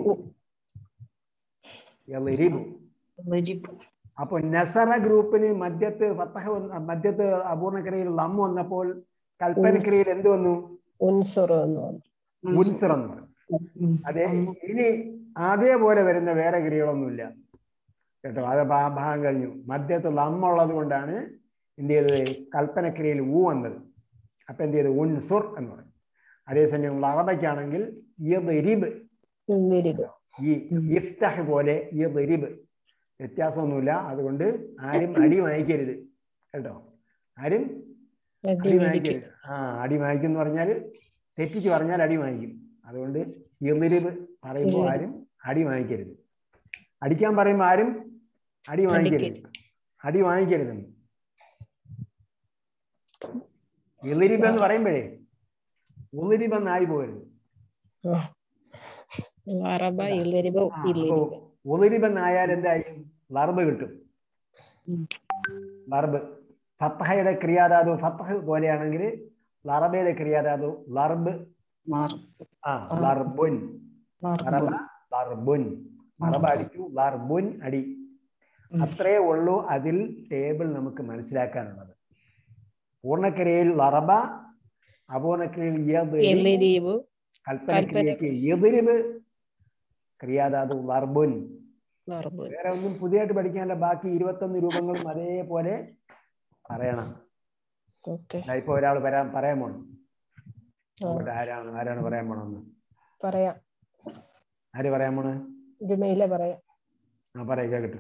യള് രീബു അപ്പൊ നസറ ഗ്രൂപ്പിന് മധ്യത്ത് ഫത്തഹ വന്ന- മധ്യത്ത് അപൂർണക്രിയയിൽ ലമ്മ വന്നപ്പോൾ കൽപ്പനക്രിയയിൽ എന്ത് വന്നു ഉൻസുറു എന്ന് പറഞ്ഞു മുൻസിർ എന്ന് പറയും അതെ ഇനി അതേപോലെ വരുന്ന വേറെ ക്രിയകളൊന്നുമില്ല കേട്ടോ അത് ഭാ- ഭാഗം കഴിഞ്ഞു മധ്യത്ത് ലമ്മുള്ളത് കൊണ്ടാണ് എന്ത് ചെയ്തത് കൽപ്പനക്രിയയിൽ ഊ വന്നത് അപ്പൊ എന്ത് ചെയ്തു ഉൻസുർ എന്ന് പറയും അതേസമയം ലറബയ്ക്കാണെങ്കിൽ യദ്രിബ് ഇല്ലിരിബ് ഈ ഇഫ്തഹ് പോലെ യദ്രിബ് വ്യത്യാസമൊന്നുമില്ല അതുകൊണ്ട് ആരും അടി വാങ്ങിക്കരുത് കേട്ടോ ആരും അടി അടി മേടിക്കും വാങ്ങിക്കരുത് ആ അടി വാങ്ങിക്കും എന്ന് പറഞ്ഞാൽ തെറ്റിച്ച് പറഞ്ഞാൽ അടി വാങ്ങിക്കും അതുകൊണ്ട് യദ്രിബ് പറയുമ്പോൾ യദ്രിബ്. ആരും അടി വാങ്ങിക്കരുത് അടിക്കാൻ പറയുമ്പോൾ ആരും അടി വാങ്ങിക്കരുത് അടി വാങ്ങിക്കരുതെന്ന് ഇളിരിബ് എന്ന് പറയുമ്പോഴേ ഉളിരിബ് എന്നായി പോകരുത് ലറബ ഇല്ലിരിബ് ആ, അപ്പൊ ഇല്ലിരിബ് ഉളിരിബ് എന്നായാൽ എന്തായി ലർബ് കിട്ടും ലർബ് ഫത്തഹയുടെ ക്രിയാധാതു ഫത്തഹ് പോലെയാണെങ്കിൽ ലറബയുടെ ക്രിയാധാതു ലർബ് ആ ലർബുൻ ലറബ ലർബുൻ ലറബ അടിച്ചു ലർബുൻ അടി അത്രേ ഉള്ളൂ അതിൽ ടേബിൾ നമുക്ക് മനസ്സിലാക്കാനുള്ളത് പൂർണ്ണക്രിയയിൽ ലറബ അപൂർണക്രിയയിൽ യദ്രിബ്, ഇല്ലിരിബ് കൽപ്പനക്രിയക്ക് എതിരിവ് ക്രിയാധാതു ലർബുൻ ലറബ് വേറെ ഒന്നും പുതിയതായിട്ട് പഠിക്കാനുള്ള ബാക്കി ഇരുപത്തൊന്ന് രൂപങ്ങളും അതേപോലെ പറയണം ഓക്കെ ദാ ഇപ്പൊ ഒരാൾ വരാൻ പറയാൻ പോണം ആ. ഇവിടെ ആരാണ് ആരാണ് പറയാൻ പോണെന്ന് പറയാം ആര് പറയാൻ പോണ് ജുമയിലെ പറയാം ആ പറയാ കേക്കട്ടെ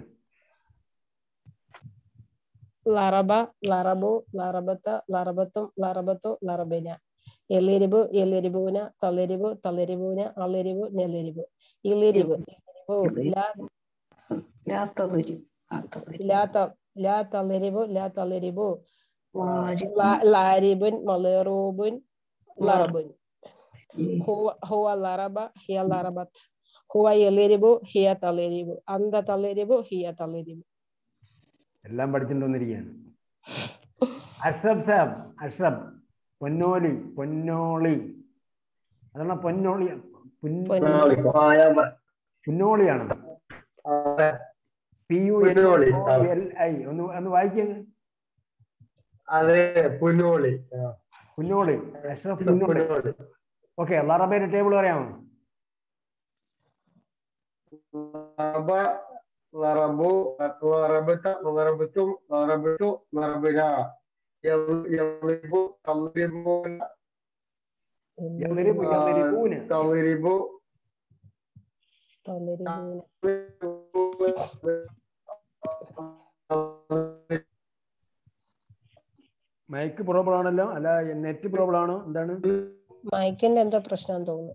ലറബ ലറബു ലറബത്ത ലറബത്തും ലറബത്തു ലറബിന എല്ലിരിബു എല്ലിരിബൂന തളിരിബു തളിരിബൂന അളിരിബു നെല്ലിരിബു ഇളിരിബു ഇളിരിബു ലാ لا تضرب لا تضرب ലാ ത- ലാ തളിരിബു ലാ തളിരിബു ലാ- ലാരിബുൻ മളിറൂബുൻ ലറബുൻ هو هو ضرب هي ضربت هو يضرب هي تضرب أنت تضرب هي تضرب എല്ലാം പഠിച്ചിട്ട് വന്നിരിക്കുകയാണ് അഷ്റബ് സാബ് അഷ്റബ് പൊന്നോലി പൊന്നോളി അതാണ് പൊന്നോളി പുൻ- പൊന്നോളി. പുന്നോളിയാണ് പി യു പുന്നോളി, ആ. എൽ ഐ ഒന്ന് ഒന്ന് വായിക്കുക അതെ പുന്നോളി ആ, പുന്നോളി അഷ്റഫ് പുന്നോളി പുന്നോളി ഓക്കെ ലറബയുടെ ടേബിൾ പറയാമോ ലറബ ലറബു ലറബത്ത ലറബത്തും ലറബത്തു ലറബിന യൽ- യളിബു തളിരിബൂന യളിരിബു, യളിരിബൂന. തളിരിബു تضربون മൈക്ക് പ്രോബ്ലം ആണല്ലോ അല്ല നെറ്റ് പ്രോബ്ലം ആണോ എന്താണ് മൈക്കിന്റെ എന്തോ പ്രശ്നം തോന്നുന്നു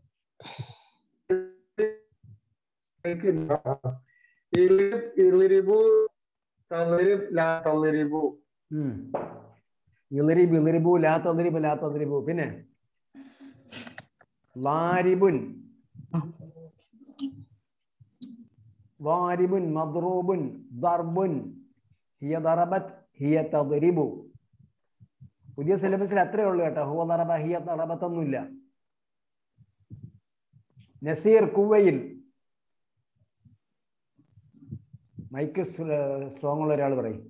ഇളിബ് ഇളിരിബു തളിരിബ് ലാ തളിരിബു ഉം. ഇളിരിബ് ഇളിരിബു ലാ തദ്രിബ് ലാ തദ്രിബു പിന്നെ ലാരിബുൻ ضاربുൻ മദ്റൂബുൻ ദർബുൻ ഹിയ ദറബത് ഹിയ തദ്രിബു പുതിയ സിലബസിൽ അത്രേ ഉള്ളൂ കേട്ടോ ഹുവ ദറബ ഹിയ ദറബത്ത് ഒന്നുമില്ല നസീർ കുവയിൽ മൈക്ക് സ്ട്രോങ് ഉള്ള ഒരാൾ പറയും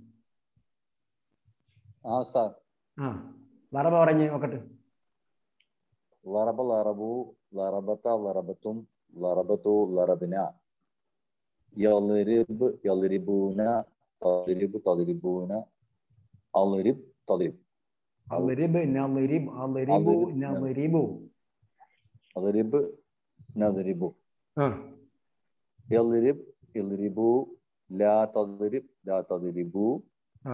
ആ സാർ ആ ദറബ പറഞ്ഞ് നോക്കട്ടെ ലറബ ലറബു ലറബത്ത ലറബത്തും ലറബത്തു ലറബിന യളിരിബ് യളിരിബൂന തളിരിബ് തളിരിബൂന അളിരിബ് തളിരിബ് അളിരിബ് നളിരിബ് അളിരിബു നളിരിബു അളിരിബ് നദിരിബു ആ യളിരിബ് യളിരിബു ലാ തളിരിബ് ലാ തളിരിബു ആ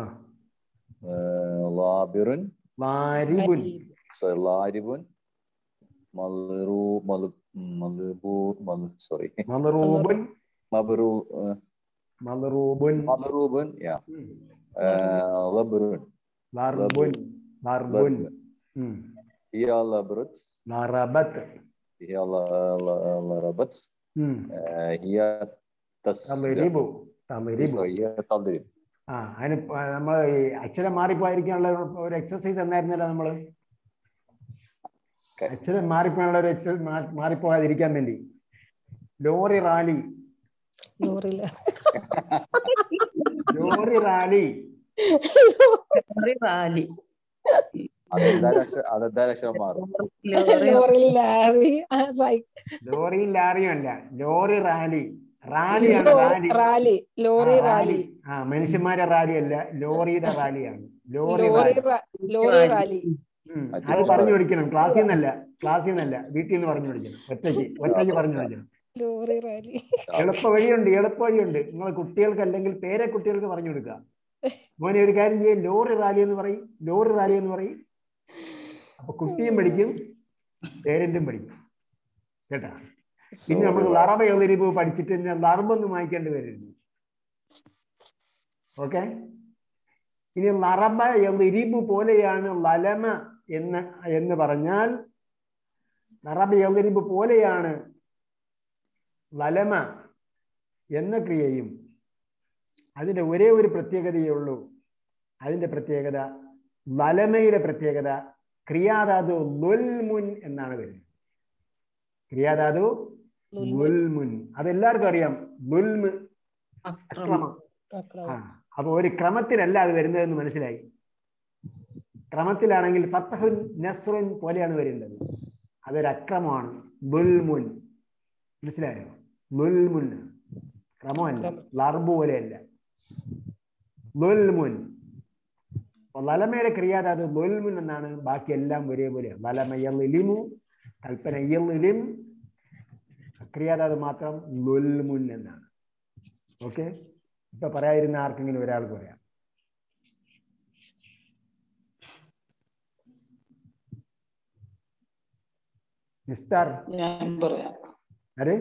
ലാബിറുൻ വാരിബുൻ sorry, ലാരിബുൻ മൽറു മൽ മൽബു മൽ സോറി മലറൂബുൻ മബ്റു മലറൂബുൻ മദ്റൂബുൻ യാ ലബ്റുൻ ലർബുൻ ലർബുൻ ഉം. هي لبرت ലറബത്ത് هي ل- ل- لربت ഉം. آه، هي تس തളിരിബു തളിരിബു هي تضرب ആ അതിന് നമ്മൾ ഈ അക്ഷരം മാറിപ്പോയിരിക്കാനുള്ള ഒരു എക്സസൈസ് എന്നായിരുന്നല്ലോ നമ്മള് Okay. അക്ഷരം മാറിപ്പോയുള്ള ഒരു എക്സസൈസ് മാറിപ്പോകാതിരിക്കാൻ വേണ്ടി ലോറി റാലി ലോറിയില ലോറി റാലി റാലി അതെന്തായാലും അക്ഷരം അതെന്തായാലും അക്ഷരം മാറും ലോറി ലാറി ആ, സൈ- ലോറിയും ലാറിയും അല്ല ലോറി റാലി റാലിയാണ് ലോറി റാലി റാലി ലോറി ആ, റാലി ആ മനുഷ്യന്മാരെ റാലി അല്ല ലോറിയുടെ റാലിയാണ് ലോറി ലോറി റാലി റാ- ലോറി റാലി ഉം. അത് അത് പറഞ്ഞു പഠിക്കണം ക്ലാസ്സിൽ നിന്നല്ല ക്ലാസ്സിൽ നിന്നല്ല വീട്ടിൽ നിന്ന് പറഞ്ഞു പഠിക്കണം ഒറ്റയ്ക്ക് ഒറ്റയ്ക്ക് പറഞ്ഞു പഠിക്കണം ലോറി റാലി എളുപ്പ വഴിയുണ്ട് എളുപ്പ വഴിയുണ്ട് നിങ്ങൾ കുട്ടികൾക്ക് അല്ലെങ്കിൽ പേരെ കുട്ടികൾക്ക് പറഞ്ഞു കൊടുക്കുക മോനെ ഒരു കാര്യം ചെയ്യും ലോറി റാലി എന്ന് പറയും ലോറി റാലി എന്ന് പറയും അപ്പൊ കുട്ടിയും പഠിക്കും പേരന്റും പഠിക്കും കേട്ടാ പിന്നെ നമ്മൾ ലറബ എതിരിപ്പ് പഠിച്ചിട്ട് പിന്നെ ലറബൊന്നും വായിക്കേണ്ടി വരരുത് ഓക്കെ ഇനി ലറബ എതിരിബ് പോലെയാണ് ലലമ എന്ന് എന്ന് പറഞ്ഞാൽ ലറബ എതിരിബ് പോലെയാണ് ലലമ എന്ന ക്രിയയും അതിന്റെ ഒരേ ഒരു പ്രത്യേകതയേ ഉള്ളൂ അതിന്റെ പ്രത്യേകത ലലമയുടെ പ്രത്യേകത ക്രിയാധാതു ലുൽമുൻ എന്നാണ് വരുന്നത് ക്രിയാധാതു ലുൽമുൻ അതെല്ലാവർക്കും അറിയാം ലുൽമ് അക്രമം ക്രമം ആ അപ്പൊ ഒരു ക്രമത്തിലല്ല അത് വരുന്നതെന്ന് മനസ്സിലായി ക്രമത്തിലാണെങ്കിൽ ഫത്തഹുൻ നസ്റുൻ പോലെയാണ് വരേണ്ടത് അതൊരു അക്രമമാണ് ബുൽമുൻ മനസ്സിലായോ ബുൽമുൻ ക്രമമല്ല ലർബ് പോലെയല്ല ബുൽമുൻ അപ്പൊ ലലമയുടെ ക്രിയാതാത് ബുൽമുൻ എന്നാണ് ബാക്കി എല്ലാം ഒരേപോലെ ലലമയലിമു കൽപ്പന ഇലിം ക്രിയാതാത് മാത്രം ലുൽമുൻ എന്നാണ് ഓക്കെ ഇപ്പൊ പറയാതിരുന്ന ആർക്കെങ്കിലും ഒരാൾക്ക് പറയാം മിസ്റ്റർ ഞാൻ പറയാം ആര്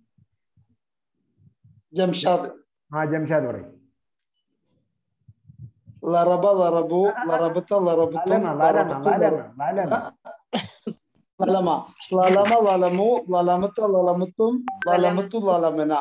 ജംഷാദ് ആ ജംഷാദ് പറയും ലറബ ലറബു ലറബത്ത ലറബത്തും ലലമ ലലമ ലലമ ലലമ ലലമ ലലമ ലലമു ലലമത്ത ലലമത്തും ലലമത്തു ലലമന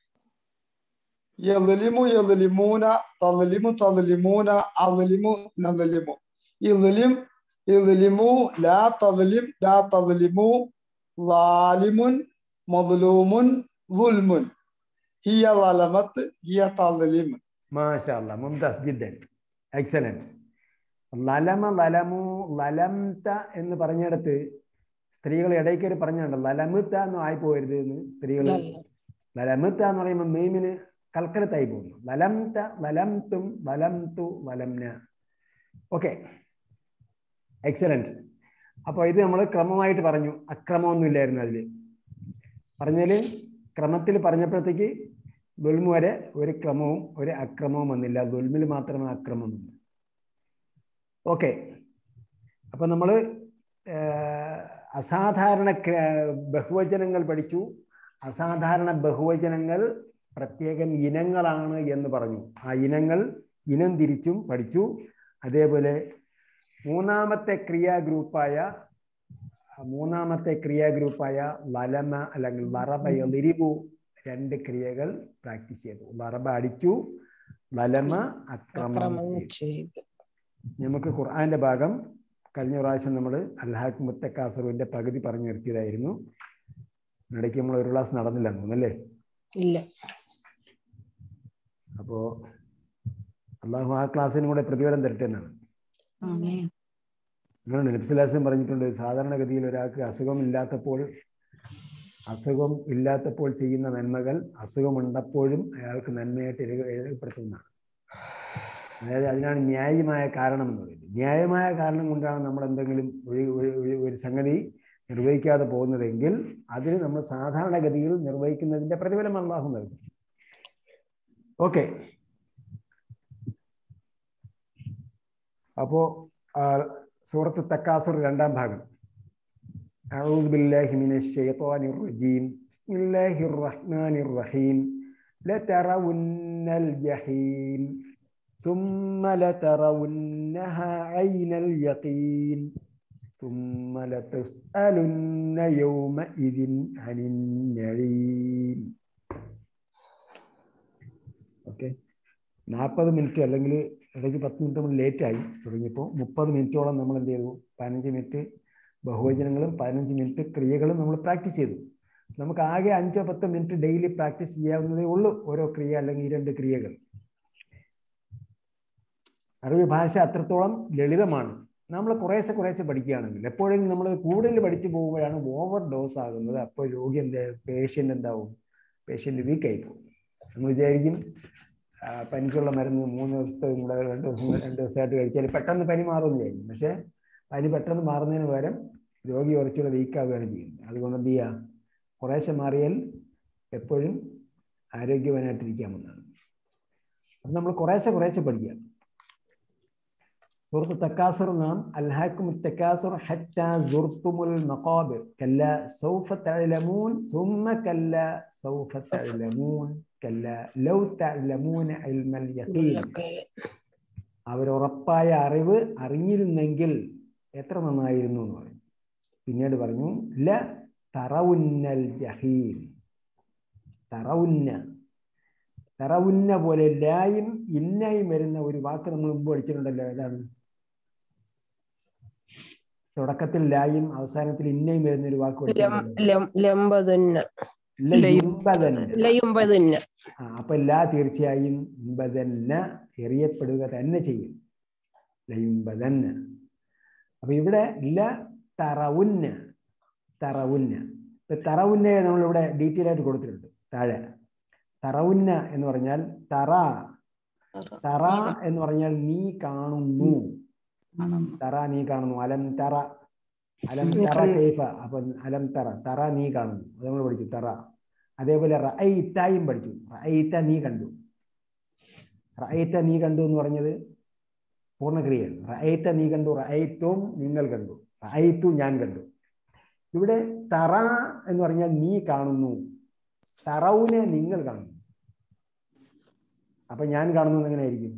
യലിമു യലിമൂന തലിമു തലിമൂന അലിമു നലിമു ഇലിം ഇലിമു ലാ തലിം ലാ തലിമു ലാലിമുൻ മദ്ലൂമുൻ ളുൽമുൻ ഹിയ ലലമത്ത് ഹിയ തലിം മാഷാ അല്ലാ മുംതാസ് ജിദ്ദൻ എക്സലന്റ് ലലമ ലലമു ലലംത എന്ന് പറഞ്ഞിടത്ത് സ്ത്രീകൾ ഇടയ്ക്കൊരു പറഞ്ഞുണ്ട് ലലമുത്ത എന്ന് ആയിപ്പോരുത് എന്ന് സ്ത്രീകൾ ലലമുത്ത എന്ന് പറയുമ്പോൾ മീമിന് കൽക്കരത്തായി പോകുന്നു ലലംത ലലംതും ലലംതു ലലംന ഓക്കെ എക്സലന്റ് അപ്പോൾ ഇത് നമ്മൾ ക്രമമായിട്ട് പറഞ്ഞു അക്രമമൊന്നും ഇല്ലായിരുന്നു അതിൽ പറഞ്ഞാൽ ക്രമത്തിൽ പറഞ്ഞപ്പോഴത്തേക്ക് ദുൽമു വരെ ഒരു ക്രമവും ഒരു അക്രമവും വന്നില്ല ദുൽമിൽ മാത്രമേ അക്രമം വന്നു ഓക്കെ അപ്പൊ നമ്മൾ അസാധാരണ ക്ര- ബഹുവചനങ്ങൾ പഠിച്ചു അസാധാരണ ബഹുവചനങ്ങൾ പ്രത്യേകം ഇനങ്ങളാണ് എന്ന് പറഞ്ഞു ആ ഇനങ്ങൾ ഇനം തിരിച്ചും പഠിച്ചു അതേപോലെ മൂന്നാമത്തെ ക്രിയാ ഗ്രൂപ്പായ മൂന്നാമത്തെ ക്രിയാ ഗ്രൂപ്പായ ലലമ അല്ലെങ്കിൽ ലറബ എളിരിവു രണ്ട് ക്രിയകൾ പ്രാക്ടീസ് ചെയ്തു ലറബ അടിച്ചു ലലമ അക്രമം അക്രമം ചെയ്തു ചെയ്ത് നമുക്ക് ഖുർആന്റെ ഭാഗം കഴിഞ്ഞ പ്രാവശ്യം നമ്മൾ അൽഹാഖ് മുത്തക്കാസറുവിന്റെ പകുതി പറഞ്ഞു നിർത്തിയതായിരുന്നു ഇടയ്ക്ക് നമ്മൾ ഒരു ക്ലാസ് നടന്നില്ല തോന്നല്ലേ ഇല്ല അപ്പോ അള്ളാഹു ആ ക്ലാസ്സിനും കൂടെ പ്രതിഫലം തരട്ടെ എന്നാണ് ആമേൻ അങ്ങനെ നബ്സുലാസം പറഞ്ഞിട്ടുണ്ട് സാധാരണഗതിയിൽ ഒരാൾക്ക് അസുഖം ഇല്ലാത്തപ്പോൾ അസുഖം ഇല്ലാത്തപ്പോൾ ചെയ്യുന്ന നന്മകൾ അസുഖമുണ്ടപ്പോഴും അയാൾക്ക് നന്മയായിട്ട് രേഖ- രേഖപ്പെടുത്തുന്നതാണ് അതായത് അതിനാണ് ന്യായമായ കാരണം എന്ന് പറയുന്നത് ന്യായമായ കാരണം കൊണ്ടാണ് നമ്മൾ എന്തെങ്കിലും ഒരു ഒരു- ഒരു- ഒരു സംഗതി നിർവഹിക്കാതെ പോകുന്നതെങ്കിൽ അതിന് നമ്മൾ സാധാരണഗതിയിൽ നിർവഹിക്കുന്നതിന്റെ പ്രതിഫലം അള്ളാഹു നൽകും ഓക്കെ അപ്പോ ആ, സൂറത്ത് തക്കാസുർ രണ്ടാം ഭാഗം أعوذ بالله من الشيطان الرجيم بسم الله الرحمن الرحيم لترون الجحيم ثم لترونها عين اليقين ثم لتسألن يومئذ عن النعيم ഓക്കെ നാൽപ്പത് മിനിറ്റ് അല്ലെങ്കിൽ ഇടയ്ക്ക് പത്ത് മിനിറ്റ് നമ്മൾ ലേറ്റായി തുടങ്ങിയപ്പോൾ മുപ്പത് മിനിറ്റോളം നമ്മൾ എന്ത് ചെയ്തു പതിനഞ്ച് മിനിറ്റ് ബഹുവചനങ്ങളും പതിനഞ്ച് മിനിറ്റ് ക്രിയകളും നമ്മൾ പ്രാക്ടീസ് ചെയ്തു നമുക്ക് ആകെ അഞ്ചോ പത്തോ മിനിറ്റ് ഡെയിലി പ്രാക്ടീസ് ചെയ്യാവുന്നതേ ഉള്ളൂ ഓരോ ക്രിയ അല്ലെങ്കിൽ ഈ രണ്ട് ക്രിയകൾ അറബി ഭാഷ അത്രത്തോളം ലളിതമാണ് നമ്മൾ കുറേശ്ശെ കുറേശ്ശെ പഠിക്കുകയാണെങ്കിൽ എപ്പോഴെങ്കിലും നമ്മൾ കൂടുതൽ പഠിച്ചു പോകുമ്പോഴാണ് ഓവർ ഡോസ് ആകുന്നത് അപ്പോൾ രോഗി എന്താ പേഷ്യൻ്റ് എന്താവും പേഷ്യൻ്റ് വീക്കായി പോകും നമ്മൾ വിചാരിക്കും ആ, പനിക്കുള്ള മരുന്ന് മൂന്ന് ദിവസത്തെ കൂടെ രണ്ട് ദിവസം രണ്ട് ദിവസമായിട്ട് കഴിച്ചാൽ പെട്ടെന്ന് പനി മാറുമെന്ന് വിചാരിക്കും പക്ഷേ പനി പെട്ടെന്ന് മാറുന്നതിന് പകരം രോഗി കുറച്ചുകൂടെ വീക്കാവുകയാണ് ചെയ്യുന്നത് അതുകൊണ്ട് എന്ത് ചെയ്യുക കുറേശ്ശെ മാറിയാൽ എപ്പോഴും ആരോഗ്യവാനായിട്ടിരിക്കാമെന്നാണ് അപ്പം നമ്മൾ കുറേശ്ശെ കുറേശ്ശെ പഠിക്കുക സുഹൃത്ത് തക്കാസുർ നാം അൽഹാക്കും തക്കാസുർ ഹറ്റ സുർത്തുമുൽ മഖാബിർ കല്ല സൗഫ തഅലമൂൻ സുമ്മ കല്ല സൗഫ തഅലമൂൻ കല്ല ലൗ തഅലമൂന ഇൽമൽ യഖീൻ അവർ ഉറപ്പായ അറിവ് അറിഞ്ഞിരുന്നെങ്കിൽ എത്ര നന്നായിരുന്നു എന്ന് പറഞ്ഞു പിന്നീട് പറഞ്ഞു ല തറവുന്നൽ ജഹീം തറവുന്ന തറവുന്ന പോലെ ലായും ഇന്നയും വരുന്ന ഒരു വാക്ക് നമ്മൾ മുമ്പ് പഠിച്ചിട്ടുണ്ടല്ലോ ഏതാണ് തുടക്കത്തിൽ ലായും അവസാനത്തിൽ ഇന്നയും വരുന്ന ഒരു വാക്ക് പഠിച്ചിട്ടുണ്ടല്ലോ ലംബതുന്ന ലയുംബദന്ന. ലയുംബതുന്ന ആ, അപ്പൊ ലാ തീർച്ചയായും ഇമ്പതന്ന എറിയപ്പെടുക തന്നെ ചെയ്യും ലയുംബതന്ന അപ്പൊ ഇവിടെ ല തറവുന്ന തറവുന്ന ഇപ്പൊ തറവുന്നയെ നമ്മളിവിടെ ഡീറ്റെയിൽ ആയിട്ട് കൊടുത്തിട്ടുണ്ട് താഴെ തറവുന്ന എന്ന് പറഞ്ഞാൽ തറ തറ എന്ന് പറഞ്ഞാൽ നീ കാണുന്നു തറ നീ കാണുന്നു അലം തറ അലം തറ കൈഫ അപ്പൊ അലം തറ തറ നീ കാണുന്നു അത് നമ്മൾ പഠിച്ചു തറ അതേപോലെ റഅയ്തായും പഠിച്ചു റഅയ്ത നീ കണ്ടു റഅയ്ത നീ കണ്ടു എന്ന് പറഞ്ഞത് പൂർണ്ണക്രിയയാണ് റഅയ്ത നീ കണ്ടു റഅയ്ത്തും നിങ്ങൾ കണ്ടു റഅയ്ത്തു ഞാൻ കണ്ടു ഇവിടെ തറ എന്ന് പറഞ്ഞാൽ നീ കാണുന്നു തറവിനെ നിങ്ങൾ കാണുന്നു അപ്പൊ ഞാൻ കാണുന്നത് എങ്ങനെയായിരിക്കും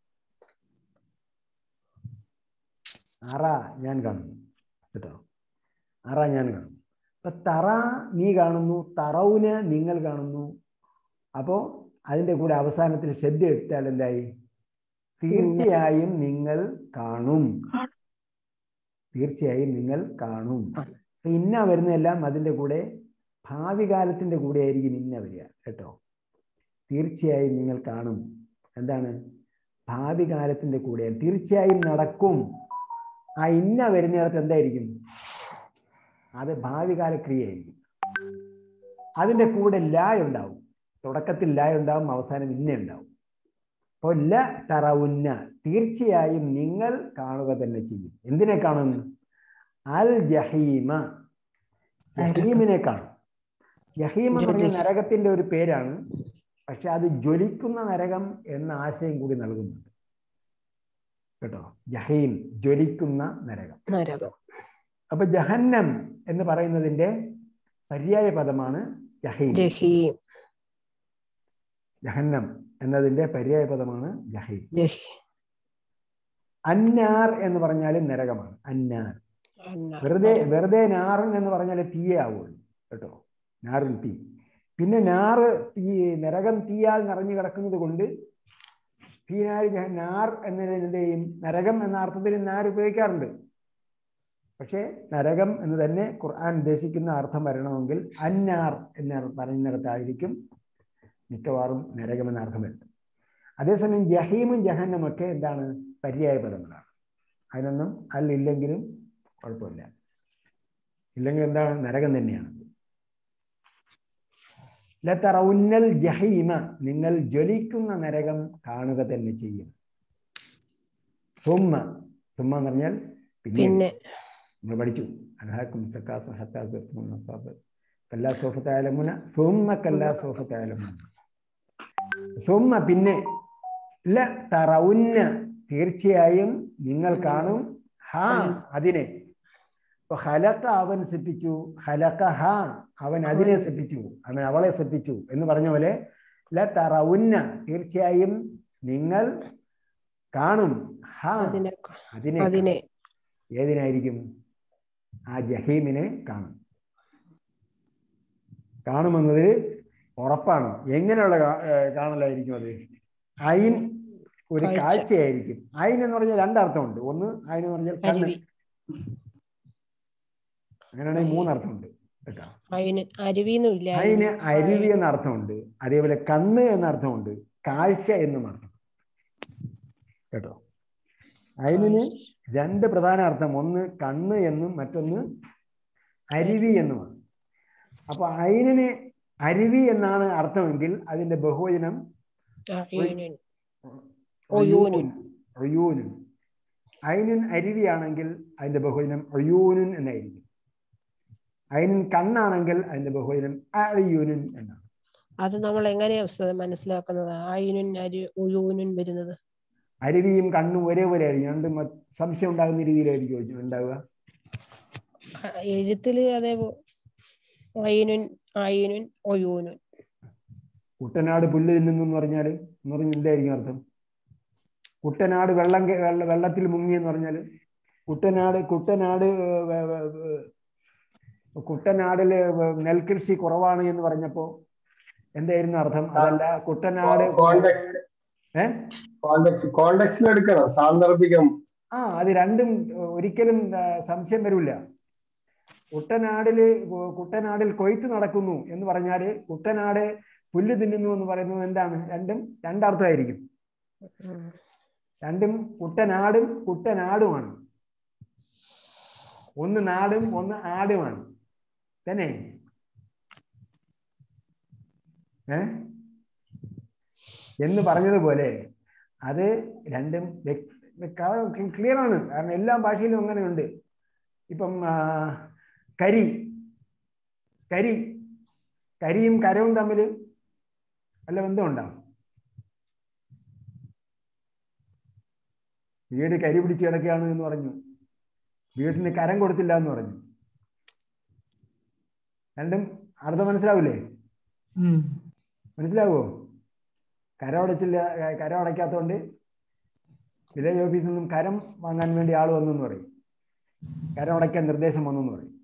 അറ ഞാൻ കാണുന്നു കേട്ടോ അറ ഞാൻ കാണുന്നു അപ്പൊ തറ നീ കാണുന്നു തറവിനെ നിങ്ങൾ കാണുന്നു അപ്പോ അതിന്റെ കൂടെ അവസാനത്തിൽ ശ്രദ്ധ എടുത്താൽ എന്തായി തീർച്ചയായും നിങ്ങൾ കാണും തീർച്ചയായും നിങ്ങൾ കാണും അപ്പൊ ഇന്ന വരുന്നതെല്ലാം അതിന്റെ കൂടെ ഭാവി കാലത്തിന്റെ കൂടെ ആയിരിക്കും ഇന്ന വരിക കേട്ടോ തീർച്ചയായും നിങ്ങൾ കാണും എന്താണ് ഭാവി കാലത്തിന്റെ കൂടെ തീർച്ചയായും നടക്കും ആ ഇന്ന വരുന്നിടത്ത് എന്തായിരിക്കും അത് ഭാവി കാല ക്രിയയായിരിക്കും അതിന്റെ കൂടെ ലാ ഉണ്ടാവും തുടക്കത്തിൽ ലാ ഉണ്ടാവും അവസാനം ഇന്ന ഉണ്ടാവും അപ്പോൾ ല തറവുന്ന തീർച്ചയായും നിങ്ങൾ കാണുക തന്നെ ചെയ്യും എന്തിനെ കാണും അൽ ജഹീമ ജഹീമിനെ കാണും ജഹീം എന്ന് പറഞ്ഞ നരകത്തിന്റെ ഒരു പേരാണ് പക്ഷെ അത് ജ്വലിക്കുന്ന നരകം എന്ന ആശയം കൂടി നൽകുന്നുണ്ട് കേട്ടോ ജഹീം ജ്വലിക്കുന്ന നരകം നരകം അപ്പൊ ജഹന്നം എന്ന് പറയുന്നതിന്റെ പര്യായ പദമാണ് ജഹീം ജഹീം ജഹന്നം എന്നതിന്റെ പര്യായ പദമാണ് ജഹീം ജഹീം അന്നാർ എന്ന് പറഞ്ഞാൽ നരകമാണ് അന്നാർ അന്നാർ. വെറുതെ വെറുതെ നാറുൻ എന്ന് പറഞ്ഞാൽ തീയേ ആവുള്ളൂ കേട്ടോ നാറുൻ തീ പിന്നെ നാറ് തീ നരകം തീയാൽ നിറഞ്ഞു കിടക്കുന്നത് കൊണ്ട് തീനാരി ജഹ- നാർ എന്നതിൻ്റെയും നരകം എന്ന അർത്ഥത്തിൽ നാർ ഉപയോഗിക്കാറുണ്ട് പക്ഷേ നരകം എന്ന് തന്നെ ഖുർആൻ ഉദ്ദേശിക്കുന്ന അർത്ഥം വരണമെങ്കിൽ അന്നാർ എന്ന പറയുന്നിടത്തായിരിക്കും മിക്കവാറും നരകം എന്ന അർത്ഥം വരുന്നത് അതേസമയം ജഹീമും ജഹന്നമും ഒക്കെ എന്താണ് പര്യായ പദങ്ങളാണ് അതിനൊന്നും അല്ലില്ലെങ്കിലും കുഴപ്പമില്ല ഇല്ലെങ്കിൽ എന്താണ് നരകം തന്നെയാണ് ലതറവുന്നൽ ജഹീമ നിങ്ങൾ ജ്വലിക്കുന്ന നരകം കാണുക തന്നെ ചെയ്യും സുമ്മ സുമ്മ എന്ന് പറഞ്ഞാൽ പിന്നെ പിന്നെ നമ്മൾ പഠിച്ചു അൽഹാക്കും സക്കാസും ഹത്താസും നസാബ് കല്ലാ സോഫത്തായാലമുന സുമ്മ കല്ലാ സോഫത്തായാലമുന സുമ്മ പിന്നെ ല തറവുന്ന തീർച്ചയായും നിങ്ങൾ കാണും ഹാ അതിനെ ഇപ്പൊ ഹലക്ക അവൻ സൃഷ്ടിച്ചു ഹലക്ക ഹ അവൻ അതിനെ സൃഷ്ടിച്ചു അവൻ അവളെ സൃഷ്ടിച്ചു എന്ന് പറഞ്ഞ പോലെ ല തറവുന്ന തീർച്ചയായും നിങ്ങൾ കാണും ഹ അതിനെ അതിനെ അതിനെ ഏതിനായിരിക്കും ആ ജഹീമിനെ കാണും കാണുമെന്നതിൽ ഉറപ്പാണ് എങ്ങനെയുള്ള കാ- ഏർ കാണലായിരിക്കും അത് അയിൻ ഒരു കാഴ്ച. കാഴ്ചയായിരിക്കും അയിൻ എന്ന് പറഞ്ഞാൽ രണ്ടർത്ഥമുണ്ട് ഒന്ന് അയിൻ എന്ന് പറഞ്ഞാൽ കണ്ണ് അരുവി അങ്ങനെയാണെങ്കിൽ മൂന്നർത്ഥമുണ്ട് കേട്ടോ അതിന് അരുവിന്നും ഇല്ല അതിന് അരുവി എന്ന അർത്ഥമുണ്ട് അതേപോലെ കണ്ണ് എന്ന അർത്ഥമുണ്ട് കാഴ്ച എന്നും അർത്ഥം കേട്ടോ അയിനിന് രണ്ട് പ്രധാന അർത്ഥം ഒന്ന് കണ്ണ് എന്നും മറ്റൊന്ന് അരുവി എന്നുമാണ് അപ്പൊ അയിനിന് അരുവി എന്നാണ് അർത്ഥമെങ്കിൽ അതിന്റെ ബഹുവചനം അയ്യൂനുൻ ഒയൂനുൻ. ഒയൂനുൻ അയിനുൻ അരുവിയാണെങ്കിൽ അതിന്റെ ബഹുവചനം ഒയൂനുൻ എന്നായിരിക്കും അയിനുൻ കണ്ണാണെങ്കിൽ അതിന്റെ ബഹുവചനം അഴിയൂനുൻ എന്നാണ് അത് നമ്മൾ എങ്ങനെയാ ഉസ്താദ് മനസ്സിലാക്കുന്നത് അയ്യൂനുൻ അരി ഒയൂനുൻ വരുന്നത് അരുവിയും കണ്ണും ഒരേപോലെ ആയിരിക്കും രണ്ടും മ- സംശയം ഉണ്ടാകുന്ന രീതിയിലായിരിക്കും ഉണ്ടാവുക അ- എഴുത്തില് അതേ അയ്യൂനുൻ അയ്യൂനുൻ ഒയൂനുൻ കുട്ടനാട് പുല്ല് തിന്നുന്നു എന്ന് പറഞ്ഞാൽ എന്ന് പറഞ്ഞാൽ എന്തായിരിക്കും അർത്ഥം കുട്ടനാട് വെള്ളം കെ- വെള്ള- വെള്ളത്തിൽ മുങ്ങി എന്ന് പറഞ്ഞാൽ കുട്ടനാട് കുട്ടനാട് ഏർ, വേ- വേ- വേ- കുട്ടനാടില് വേ- നെൽകൃഷി കുറവാണ് എന്ന് പറഞ്ഞപ്പോ എന്തായിരുന്നു അർത്ഥം അതല്ല കുട്ടനാട് കോണ്ടെക്സ്റ്റ് ഏ കോണ്ടെക്സ്റ്റ് കോണ്ടെക്സ്റ്റിൽ എടുക്കണം സാന്ദർഭികം ആ അത് രണ്ടും ഏർ, ഒരിക്കലും ആ, സംശയം വരില്ല കുട്ടനാടില് കു- കുട്ടനാടിൽ കൊയ്ത്ത് നടക്കുന്നു എന്ന് പറഞ്ഞാല് കുട്ടനാട് പുല്ല് തിന്നുന്നു എന്ന് പറയുന്നത് എന്താണ് രണ്ടും രണ്ടർത്ഥമായിരിക്കും ഉം. രണ്ടും കുട്ടനാടും കുട്ടനാടുമാണ് ഒന്ന് നാടും ഒന്ന് ആടുമാണ് തന്നെ ഏ എന്ന് പറഞ്ഞതുപോലെ അത് രണ്ടും ക്ലിയർ ആണ് കാരണം എല്ലാ ഭാഷയിലും അങ്ങനെയുണ്ട് ഇപ്പം ആ, കരി കരി കരിയും കരവും തമ്മിൽ വല്ല ബന്ധമുണ്ടാവും വീട് കരി പിടിച്ച് കിടക്കുകയാണ് എന്ന് പറഞ്ഞു വീട്ടിന് കരം കൊടുത്തില്ല എന്ന് പറഞ്ഞു രണ്ടും അർത്ഥം മനസ്സിലാവില്ലേ ഉം. മനസ്സിലാവോ കരം അടച്ചില്ല കരം അടയ്ക്കാത്തതുകൊണ്ട് വില്ലേജ് ഓഫീസിൽ നിന്നും കരം വാങ്ങാൻ വേണ്ടി ആൾ വന്നു എന്ന് പറയും കരം അടയ്ക്കാൻ നിർദ്ദേശം വന്നു എന്ന് പറയും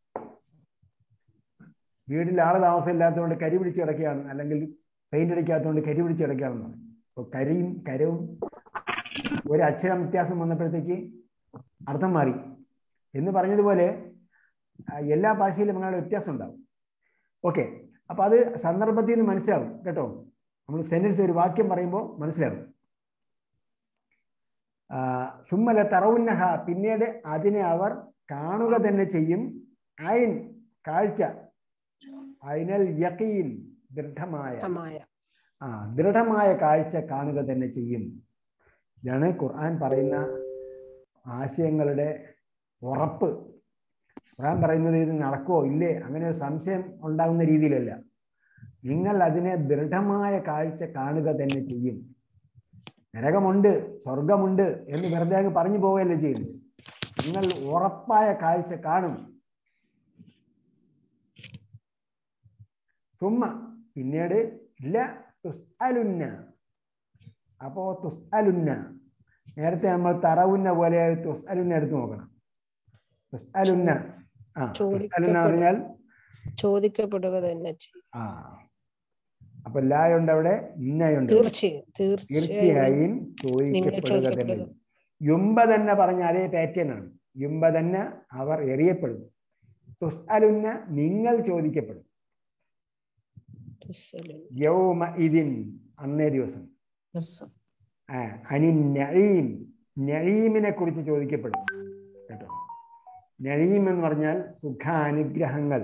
വീട്ടിൽ ആള് താമസമില്ലാത്തതുകൊണ്ട് കരി പിടിച്ച് കിടക്കുകയാണ് അല്ലെങ്കിൽ പെയിന്റ് അടിക്കാത്തതുകൊണ്ട് കരി പിടിച്ച് കിടക്കുകയാണെന്ന് പറയും അപ്പോൾ കരിയും കരവും ഒരു അക്ഷരം വ്യത്യാസം വന്നപ്പോഴത്തേക്ക് അർത്ഥം മാറി എന്ന് പറഞ്ഞതുപോലെ ആ, എല്ലാ ഭാഷയിലും അങ്ങനെ വ്യത്യാസം ഉണ്ടാവും ഓക്കെ അപ്പൊ അത് സന്ദർഭത്തിൽ നിന്ന് മനസ്സിലാവും കേട്ടോ നമ്മൾ സെന്റൻസ് ഒരു വാക്യം പറയുമ്പോൾ മനസ്സിലാവും ആ, സുമ്മല തറവുന്നഹ പിന്നീട് അതിനെ അവർ കാണുക തന്നെ ചെയ്യും അയിൻ കാഴ്ച അയിനൽ യക്കീൻ ദൃഢമായ മായ ആ ദൃഢമായ കാഴ്ച കാണുക തന്നെ ചെയ്യും ഇതാണ് ഖുർആൻ പറയുന്ന ആശയങ്ങളുടെ ഉറപ്പ് ഖുർആൻ പറയുന്നത് ഇത് നടക്കുമോ ഇല്ലേ അങ്ങനെ ഒരു സംശയം ഉണ്ടാകുന്ന രീതിയിലല്ല നിങ്ങൾ അതിനെ ദൃഢമായ കാഴ്ച കാണുക തന്നെ ചെയ്യും നരകമുണ്ട് സ്വർഗമുണ്ട് എന്ന് വെറുതെ അങ്ങ് പറഞ്ഞു പോവുകയല്ലേ ചെയ്യുന്നത് നിങ്ങൾ ഉറപ്പായ കാഴ്ച കാണും സുമ്മ പിന്നീട് ഇല്ല തുസ്അലുന്ന അപ്പോ തുസ്അലുന്ന നേരത്തെ നമ്മൾ തറവുന്ന പോലെ തുസ്അലുന്ന എടുത്ത് നോക്കണം തുസ്അലുന്ന ആ തുസ്അലുന്ന പറഞ്ഞാൽ ചോദിക്കപ്പെടുക തന്നെ ചെയ്യും ആ അപ്പൊ ലായുണ്ട് അവിടെ ഇന്നയുണ്ട് തീർച്ചയായും തീർച്ചയായും തീർച്ചയായും നിങ്ങൾ ചോദിക്കപ്പെടുക തന്നെ ചോദിക്കപ്പെടുക യുംബ തന്നെ പറഞ്ഞ അതേ പാറ്റേൺ ആണ് യുംബ തന്നെ അവർ എറിയപ്പെടും തുസ്അലുന്ന നിങ്ങൾ ചോദിക്കപ്പെടും യൗമ ഇതിൻ അന്നേ ദിവസം ആ, അനി നഴീം നഴീമിനെ കുറിച്ച് ചോദിക്കപ്പെടും കേട്ടോ നഴീം എന്ന് പറഞ്ഞാൽ സുഖാനുഗ്രഹങ്ങൾ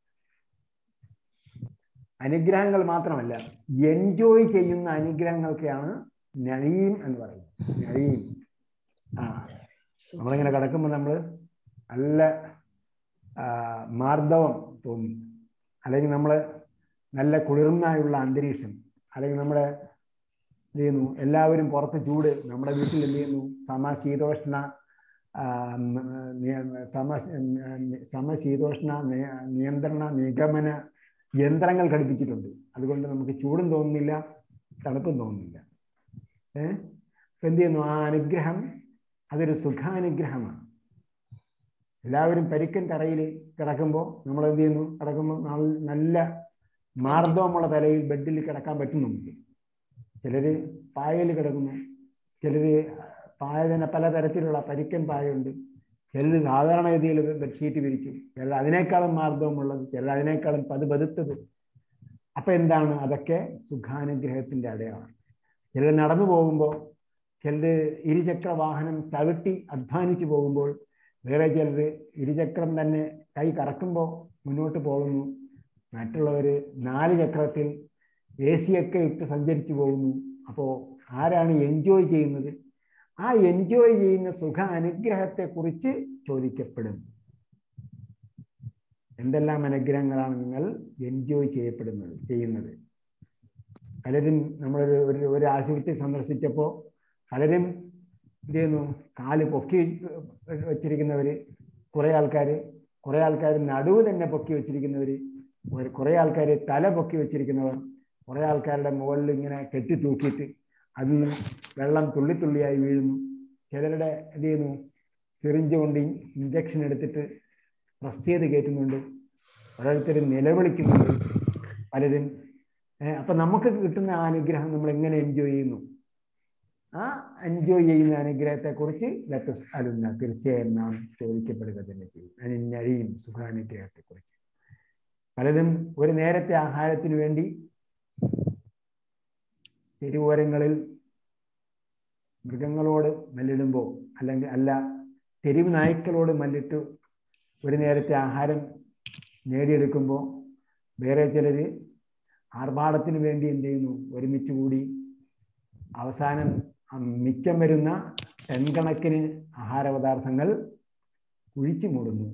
അനുഗ്രഹങ്ങൾ മാത്രമല്ല എൻജോയ് ചെയ്യുന്ന അനുഗ്രഹങ്ങൾക്കാണ് നഴീം എന്ന് പറയുന്നത് നഴീം ആ നമ്മളിങ്ങനെ കിടക്കുമ്പോൾ നമ്മൾ നല്ല ആ, മാർദ്ദവം തോന്നി അല്ലെങ്കിൽ നമ്മൾ നല്ല കുളിർന്നായുള്ള അന്തരീക്ഷം അല്ലെങ്കിൽ നമ്മുടെ എന്ത് ചെയ്യുന്നു എല്ലാവരും പുറത്ത് ചൂട് നമ്മുടെ വീട്ടിൽ എന്ത് ചെയ്യുന്നു സമശീതോഷ്ണ ആ, ഉം, നിയ- സമ സമശീതോഷ്ണ നിയ- നിയന്ത്രണ നിഗമന യന്ത്രങ്ങൾ ഘടിപ്പിച്ചിട്ടുണ്ട് അതുകൊണ്ട് നമുക്ക് ചൂടും തോന്നുന്നില്ല തണുപ്പും തോന്നുന്നില്ല ഏഹ് അപ്പൊ എന്ത് ചെയ്യുന്നു ആ അനുഗ്രഹം അതൊരു സുഖാനുഗ്രഹമാണ് എല്ലാവരും പരിക്കൻ തറയിൽ കിടക്കുമ്പോൾ നമ്മൾ എന്ത് ചെയ്യുന്നു കിടക്കുമ്പോൾ നൽ- നല്ല മാർദ്ദവമുള്ള തലയിൽ ബെഡിൽ കിടക്കാൻ പറ്റും നമുക്ക് ചിലര് പായയിൽ കിടക്കുന്നു ചിലര് പായ തന്നെ പലതരത്തിലുള്ള പരിക്കൻ പായുണ്ട് ചിലർ സാധാരണഗതിയിൽ ബെഡ്ഷീറ്റ് വിരിക്കും ചിലർ അതിനേക്കാളും മാർദ്ദവമുള്ളത് ചിലർ അതിനേക്കാളും പതുപതുത്തത് അപ്പൊ എന്താണ് അതൊക്കെ സുഖാനുഗ്രഹത്തിന്റെ അടയാളം ചിലർ നടന്നു പോകുമ്പോൾ ചിലർ ഇരുചക്ര വാഹനം ചവിട്ടി അധ്വാനിച്ചു പോകുമ്പോൾ വേറെ ചിലർ ഇരുചക്രം തന്നെ കൈ കറക്കുമ്പോൾ മുന്നോട്ട് പോകുന്നു മറ്റുള്ളവർ നാല് ചക്രത്തിൽ എ സി ഒക്കെ ഇട്ട് സഞ്ചരിച്ചു പോകുന്നു അപ്പോൾ ആരാണ് എൻജോയ് ചെയ്യുന്നത് ആ എൻജോയ് ചെയ്യുന്ന സുഖ അനുഗ്രഹത്തെക്കുറിച്ച് ചോദിക്കപ്പെടും എന്തെല്ലാം അനുഗ്രഹങ്ങളാണ് നിങ്ങൾ എൻജോയ് ചെയ്യപ്പെടുന്നത് ചെയ്യുന്നത് പലരും നമ്മളൊരു ഒരു ഒരു ആശുപത്രി സന്ദർശിച്ചപ്പോൾ പലരും എന്ത് ചെയ്യുന്നു കാല് പൊക്കി വെച്ചിരിക്കുന്നവർ കുറേ ആൾക്കാർ കുറേ ആൾക്കാർ നടുവ് തന്നെ പൊക്കി വെച്ചിരിക്കുന്നവർ കുറേ ആൾക്കാർ തല പൊക്കി വെച്ചിരിക്കുന്നവർ കുറേ ആൾക്കാരുടെ മുകളിൽ ഇങ്ങനെ കെട്ടി തൂക്കിയിട്ട് അതിൽ നിന്ന് വെള്ളം തുള്ളി തുള്ളിയായി വീഴുന്നു ചിലരുടെ എന്ത് ചെയ്യുന്നു സിറിഞ്ച് കൊണ്ട് ഇഞ്ചക്ഷൻ എടുത്തിട്ട് പ്രസ് ചെയ്ത് കയറ്റുന്നുണ്ട് ഓരോരുത്തർ നിലവിളിക്കുന്നുണ്ട് പലരും ഏഹ് അപ്പൊ നമുക്ക് കിട്ടുന്ന ആ അനുഗ്രഹം നമ്മൾ എങ്ങനെ എൻജോയ് ചെയ്യുന്നു ആ എൻജോയ് ചെയ്യുന്ന അനുഗ്രഹത്തെ കുറിച്ച് ലെറ്റസ് അലുന്ന തീർച്ചയായും നാം ചോദിക്കപ്പെടുക തന്നെ ചെയ്യും അനിഞ്ഞഴിയും സുഖാനുഗ്രഹത്തെ കുറിച്ച് പലരും ഒരു നേരത്തെ ആഹാരത്തിന് വേണ്ടി തെരുവോരങ്ങളിൽ മൃഗങ്ങളോട് മല്ലിടുമ്പോൾ അല്ലെങ്കിൽ അല്ല തെരുവ് നായ്ക്കളോട് മല്ലിട്ട് ഒരു നേരത്തെ ആഹാരം നേടിയെടുക്കുമ്പോൾ വേറെ ചിലർ ആർഭാടത്തിന് വേണ്ടി എന്ത് ചെയ്യുന്നു ഒരുമിച്ച് കൂടി അവസാനം മിച്ചം വരുന്ന ടൺ കണക്കിന് ആഹാരപദാർത്ഥങ്ങൾ കുഴിച്ചു മൂടുന്നു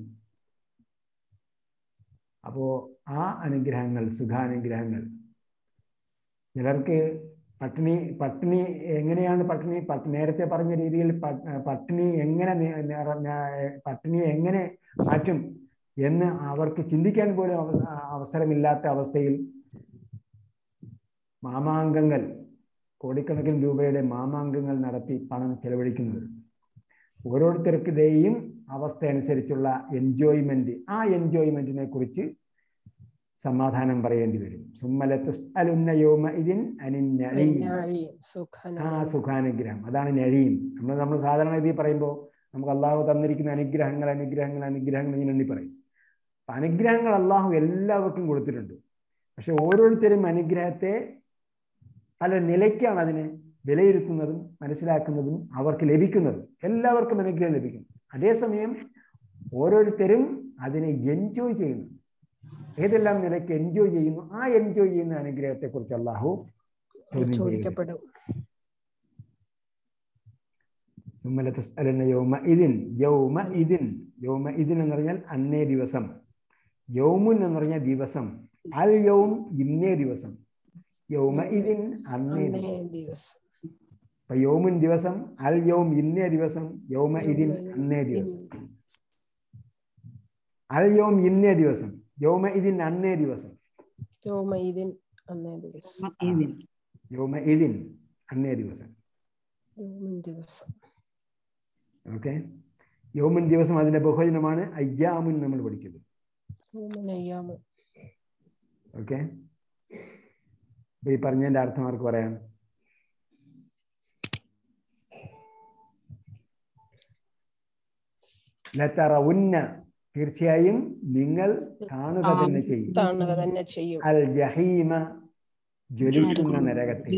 അപ്പോ ആ അനുഗ്രഹങ്ങൾ സുഖാനുഗ്രഹങ്ങൾ ചിലർക്ക് പട്ടിണി പട്ടിണി എങ്ങനെയാണ് പട്ടിണി പട്ട് നേരത്തെ പറഞ്ഞ രീതിയിൽ പട്ടിണി എങ്ങനെ പട്ടിണി എങ്ങനെ മാറ്റും എന്ന് അവർക്ക് ചിന്തിക്കാൻ പോലും അവസരമില്ലാത്ത അവസ്ഥയിൽ മാമാങ്കങ്ങൾ കോടിക്കണക്കിന് രൂപയുടെ മാമാങ്കങ്ങൾ നടത്തി പണം ചെലവഴിക്കുന്നത് ഓരോരുത്തർക്കിടെയും അവസ്ഥ അനുസരിച്ചുള്ള എൻജോയ്മെന്റ് ആ എൻജോയ്മെന്റിനെ കുറിച്ച് സമാധാനം പറയേണ്ടി വരും സുമ്മലത്തുന്ന ഇതിൻ ആ സുഖാനുഗ്രഹം അതാണ് നഴീം നമ്മൾ നമ്മൾ സാധാരണ രീതി പറയുമ്പോൾ നമുക്ക് അള്ളാഹു തന്നിരിക്കുന്ന അനുഗ്രഹങ്ങൾ അനുഗ്രഹങ്ങൾ അനുഗ്രഹങ്ങൾ ഇങ്ങനെ എണ്ണി പറയും അപ്പൊ അനുഗ്രഹങ്ങൾ അള്ളാഹു എല്ലാവർക്കും കൊടുത്തിട്ടുണ്ട് പക്ഷെ ഓരോരുത്തരും അനുഗ്രഹത്തെ പല നിലയ്ക്കാണ് അതിനെ വിലയിരുത്തുന്നതും മനസ്സിലാക്കുന്നതും അവർക്ക് ലഭിക്കുന്നതും എല്ലാവർക്കും അനുഗ്രഹം ലഭിക്കും അതേസമയം ഓരോരുത്തരും അതിനെ എൻജോയ് ചെയ്യുന്നു ഏതെല്ലാം നിലയ്ക്ക് എൻജോയ് ചെയ്യുന്നു ആ എൻജോയ് ചെയ്യുന്ന അനുഗ്രഹത്തെ കുറിച്ച് അള്ളാഹു ചോദിക്കപ്പെടും യൗമ ഇതിൻ യൗമ ഇതിൻ യൗമ ഇതിൻ എന്ന് പറഞ്ഞാൽ അന്നേ ദിവസം യൗമുൻ എന്ന് പറഞ്ഞാൽ ദിവസം അൽ യൗം ഇന്നേ ദിവസം യൗമ ഇതിൻ അന്നേ ദിവസം അപ്പൊ യൗമുൻ ദിവസം അൽ യൗം ഇന്നേ ദിവസം യൗമ ഇതിൻ അന്നേ ദിവസം അൽ യൗം ഇന്നേ ദിവസം യൗമ ഇതിൻ അന്നേ ദിവസം യൗമ ഇതിൻ അന്നേ ദിവസം യൗമ ഇതിൻ അന്നേ ദിവസം യൗമിൻ ദിവസം ഓക്കെ യൗമുൻ ദിവസം അതിന്റെ ബഹുവചനമാണ് അയ്യാമുൻ നമ്മൾ പഠിച്ചത് യൗമിൻ അയ്യാമു ഓക്കെ ഈ പറഞ്ഞതിന്റെ അർത്ഥം ആർക്ക് പറയാം ലതറവുന്ന തീർച്ചയായും നിങ്ങൾ കാണുക തന്നെ ചെയ്യും കാണുക തന്നെ ചെയ്യും അൽ ജഹീമ ജ്വലിക്കുന്ന നരകത്തെ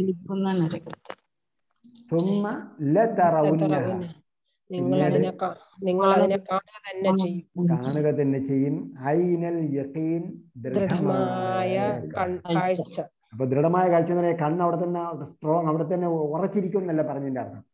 സുമ്മ ലതറവുന്ന നിങ്ങൾ അതിനെ കാ- നിങ്ങൾ അതിനെ കാണുക തന്നെ ചെയ്യും കാണുക തന്നെ ചെയ്യും ഐനൽ യഖീൻ ദൃഢമായ കൺ- കാഴ്ച അപ്പൊ ദൃഢമായ കാഴ്ച എന്ന് പറയാൻ കണ്ണ് അവിടെ തന്നെ സ്ട്രോങ് അവിടെ തന്നെ ഉറച്ചിരിക്കും എന്നല്ല പറഞ്ഞതിന്റെ അർത്ഥം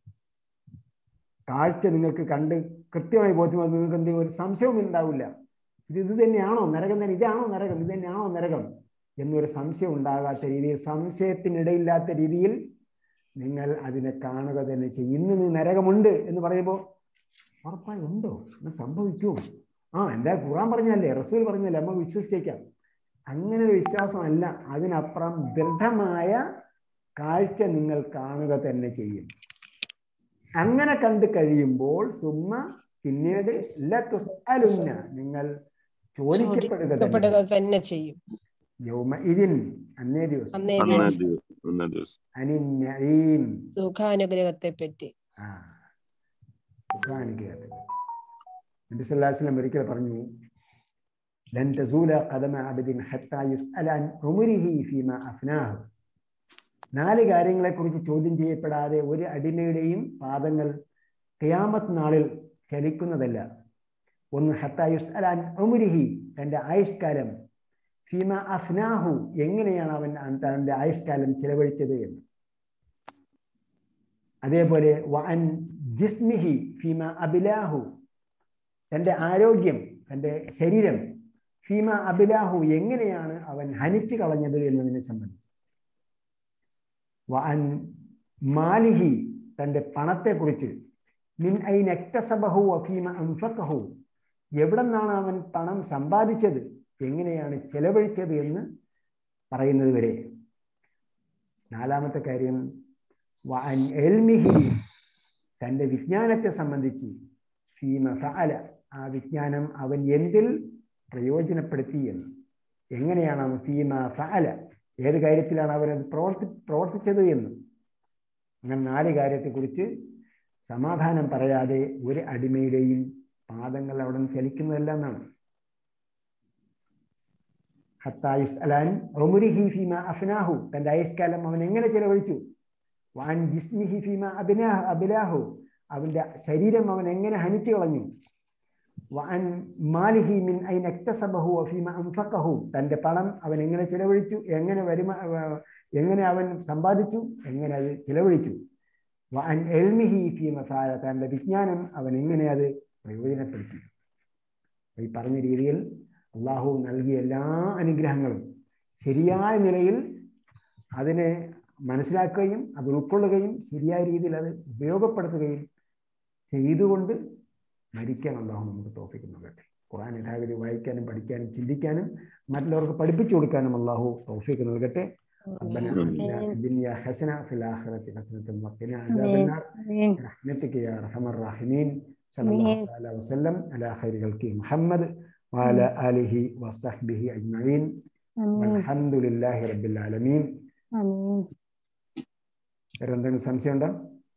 കാഴ്ച നിങ്ങൾക്ക് കണ്ട് കൃത്യമായി ബോധ്യമായി നിങ്ങൾക്ക് എന്തെങ്കിലും ഒരു സംശയവും ഉണ്ടാവില്ല ഇത് ഇത് തന്നെയാണോ നരകം തന്നെ ഇതാണോ നരകം ഇത് തന്നെയാണോ നരകം എന്നൊരു സംശയം ഉണ്ടാകാത്ത രീതിയിൽ സംശയത്തിനിടയില്ലാത്ത രീതിയിൽ നിങ്ങൾ അതിനെ കാണുക തന്നെ ചെയ്യും ഇന്ന് നീ നരകമുണ്ട് എന്ന് പറയുമ്പോൾ ഉറപ്പായി ഉണ്ടോ എന്ന് സംഭവിക്കുമോ ആ എന്താ ഖുറാൻ പറഞ്ഞല്ലേ റസൂൽ പറഞ്ഞല്ലേ നമുക്ക് വിശ്വസിച്ചേക്കാം അങ്ങനെ ഒരു വിശ്വാസമല്ല അതിനപ്പുറം ദൃഢമായ കാഴ്ച നിങ്ങൾ കാണുക തന്നെ ചെയ്യും അങ്ങനെ കണ്ടു കഴിയുമ്പോൾ സുമ്മ പിന്നീട് ലതുസ്അലുന്ന നിങ്ങൾ ചോദിക്കപ്പെടുക തന്നെ ചോദിക്കപ്പെടുക തന്നെ ചെയ്യും യൗമ ഇതിൻ അന്നേ ദിവസം അന്നേ അന്നേ ദിവസം ദിവ- അന്നേ ദിവസം അനിന്നഈം സുഖാനുഗ്രഹത്തെ പറ്റി ആ സുഖാനുഗ്രഹത്തിൽ നബി സല്ലല്ലാഹു അലൈഹി വസല്ലം ഒരിക്കൽ പറഞ്ഞു ലൻ തസൂല ഖദമ അബ്ദിൻ ഹത്താ യുസ്അല അൻ ഉമരിഹി ഫീമാ അഫ്നാഹു നാല് കാര്യങ്ങളെക്കുറിച്ച് ചോദ്യം ചെയ്യപ്പെടാതെ ഒരു അടിമയുടെയും പാദങ്ങൾ ഖിയാമത്ത് നാളിൽ ചലിക്കുന്നതല്ല ഒന്ന് ഹത്തായുസ് അലാൻ ഉമുരിഹി തൻ്റെ ആയുഷ്കാലം ഫീമ അഫ്നാഹു എങ്ങനെയാണ് അവൻ തൻ്റെ ആയുഷ്കാലം ചിലവഴിച്ചത് എന്ന് അതേപോലെ വഅൻ ജിസ്മിഹി ഫീമ അബിലാഹു തൻ്റെ ആരോഗ്യം തൻ്റെ ശരീരം ഫീമ അബിലാഹു എങ്ങനെയാണ് അവൻ ഹനിച്ചു കളഞ്ഞത് എന്നതിനെ സംബന്ധിച്ച് വഅൻ മാലിഹി തൻ്റെ പണത്തെക്കുറിച്ച് മിൻ ഐൻ എക്തസബഹു വഫീമ അൻഫഖഹു എവിടെ നിന്നാണ് അവൻ പണം സമ്പാദിച്ചത് എങ്ങനെയാണ് ചെലവഴിച്ചത് എന്ന് പറയുന്നത് വരെ നാലാമത്തെ കാര്യം വഅൻ എൽമിഹി തൻ്റെ വിജ്ഞാനത്തെ സംബന്ധിച്ച് ഫീമ ഫഅല ആ വിജ്ഞാനം അവൻ എന്തിൽ പ്രയോജനപ്പെടുത്തി എന്ന് എങ്ങനെയാണ് അവൻ ഫീമ ഫഅല ഏത് കാര്യത്തിലാണ് അവൻ അത് പ്രവർത്തി പ്രവർത്തിച്ചത് എന്ന് അങ്ങനെ നാല് കാര്യത്തെക്കുറിച്ച് സമാധാനം പറയാതെ ഒരു അടിമയുടെയും പാദങ്ങൾ അവിടെ നിന്ന് ചലിക്കുന്നതല്ല എന്നാണ് ഹത്തായുസ് അലാൻ ഒമുരിഹി ഫീമ അഫ്നാഹു തൻ്റെ ആയുഷ്കാലം അവൻ എങ്ങനെ ചെലവഴിച്ചു വാൻ ജിസ്മിഹി ഫീമ അബിനാഹ് അബിലാഹു അവൻ്റെ ശരീരം അവൻ എങ്ങനെ ഹനിച്ചു കളഞ്ഞു വാൻ മാലിഹി മിൻ ഐൻ എക്തസബഹു ഫീമ അംഫഖഹു തൻ്റെ പണം അവൻ എങ്ങനെ ചെലവഴിച്ചു എങ്ങനെ വരുമാ എങ്ങനെ അവൻ സമ്പാദിച്ചു എങ്ങനെ അത് ചിലവഴിച്ചു വാൻ എൽമിഹി ഫീമ ഫാല തൻ്റെ വിജ്ഞാനം അവൻ എങ്ങനെ അത് പ്രയോജനപ്പെടുത്തി ഈ പറഞ്ഞ രീതിയിൽ അള്ളാഹു നൽകിയ എല്ലാ അനുഗ്രഹങ്ങളും ശരിയായ നിലയിൽ അതിനെ മനസ്സിലാക്കുകയും അത് ഉൾക്കൊള്ളുകയും ശരിയായ രീതിയിൽ അത് ഉപയോഗപ്പെടുത്തുകയും ചെയ്തുകൊണ്ട് മരിക്കാൻ അള്ളാഹു നമുക്ക് തോഫിക്ക് നൽകട്ടെ ഖുറാൻ യഥാഗതി വായിക്കാനും പഠിക്കാനും ചിന്തിക്കാനും മറ്റുള്ളവർക്ക് പഠിപ്പിച്ചു കൊടുക്കാനും അള്ളാഹു തോഫിക്ക് നൽകട്ടെ ربنا آتنا في الدنيا حسنة في الآخرة حسنة وقنا عذاب النار برحمتك يا أرحم الراحمين صلى الله تعالى وسلم على خير خلقه محمد وعلى آله وصحبه أجمعين والحمد لله رب العالمين വേറെ എന്തെങ്കിലും സംശയം ഉണ്ടോ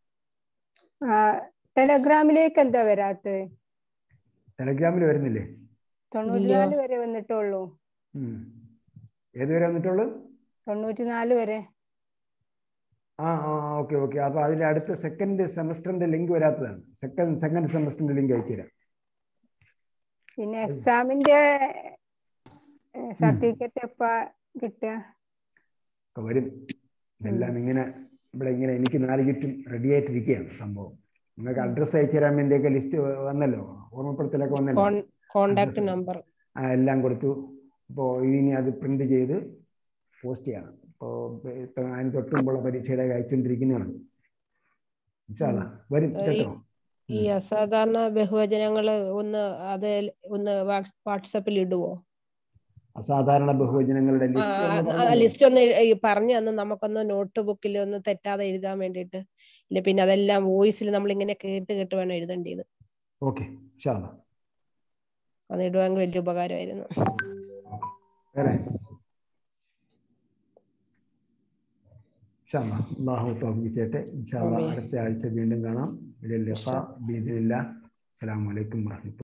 ടെലഗ്രാമിലേക്ക് എന്താ വരാത്തത് ടെലഗ്രാമിൽ വരുന്നില്ലേ തൊണ്ണൂറ്റിനാല് വരെ വന്നിട്ടുള്ളൂ ഉം. ഏത് വരെ വന്നിട്ടുള്ളൂ തൊണ്ണൂറ്റിനാല് വരെ ആ ആ ഓക്കെ ഓക്കെ അപ്പൊ അതിന്റെ അടുത്ത സെക്കൻഡ് സെമസ്റ്ററിന്റെ ലിങ്ക് വരാത്തതാണ് സെക്കൻഡ് സെക്കൻഡ് സെമസ്റ്ററിന്റെ ലിങ്ക് അയച്ചു തരാം പിന്നെ എക്സാമിന്റെ സർട്ടിഫിക്കറ്റ് എപ്പ കിട്ടുക ഒക്കെ വരും ഇതെല്ലാം ഇങ്ങനെ ഇവിടെ ഇങ്ങനെ എനിക്ക് നാല് ചുറ്റും റെഡി ആയിട്ടിരിക്കുകയാണ് സംഭവം നിങ്ങൾക്ക് അഡ്രസ്സ് അയച്ചു തരാൻ വേണ്ടിയൊക്കെ ലിസ്റ്റ് വന്നല്ലോ ഓർമ്മപ്പെടുത്തലൊക്കെ വന്നല്ലോ കോണ്ടാക്ട് നമ്പർ ആ എല്ലാം കൊടുത്തു അപ്പോൾ ഇനി അത് പ്രിന്റ് ചെയ്ത് പോസ്റ്റ് ചെയ്യണം അപ്പോൾ ഇപ്പം അതിന് തൊട്ടുമുമ്പുള്ള പരീക്ഷയുടെ അയച്ചുകൊണ്ടിരിക്കുന്നതാണ് ഇൻഷാല്ലാ വരും കേട്ടോ ഈ അസാധാരണ ബഹുവചനങ്ങള് ഒന്ന് അത് ഒന്ന് വാട്സപ്പിൽ ഇടുവോ അസാധാരണ ബഹുവചനങ്ങളുടെ ലിസ്റ്റ് ലിസ്റ്റ് ഒന്ന് ഈ പറഞ്ഞു തന്ന് നമുക്കൊന്ന് നോട്ട് ബുക്കിൽ ഒന്ന് തെറ്റാതെ എഴുതാൻ വേണ്ടിയിട്ട് ഇല്ല പിന്നെ അതെല്ലാം വോയിസിൽ നമ്മൾ ഇങ്ങനെ കേട്ട് കേട്ട് വേണം എഴുതേണ്ടത് ഓക്കെ ഇൻഷാല്ലാ അത് ഇടുവാങ്കിൽ വലിയ ഉപകാരമായിരുന്നു വേറെ ഇൻഷാല്ലാ അള്ളാഹു തൗഫീഖ് ചെയ്യട്ടെ ഇൻഷാല്ലാ ആമീൻ. അടുത്ത ആഴ്ച വീണ്ടും കാണാം ഇലൽ ലിഖാ ബിഇദ്നില്ലാഹ് അസ്സലാമു അലൈക്കും വറഹ്മത്തുള്ളാഹി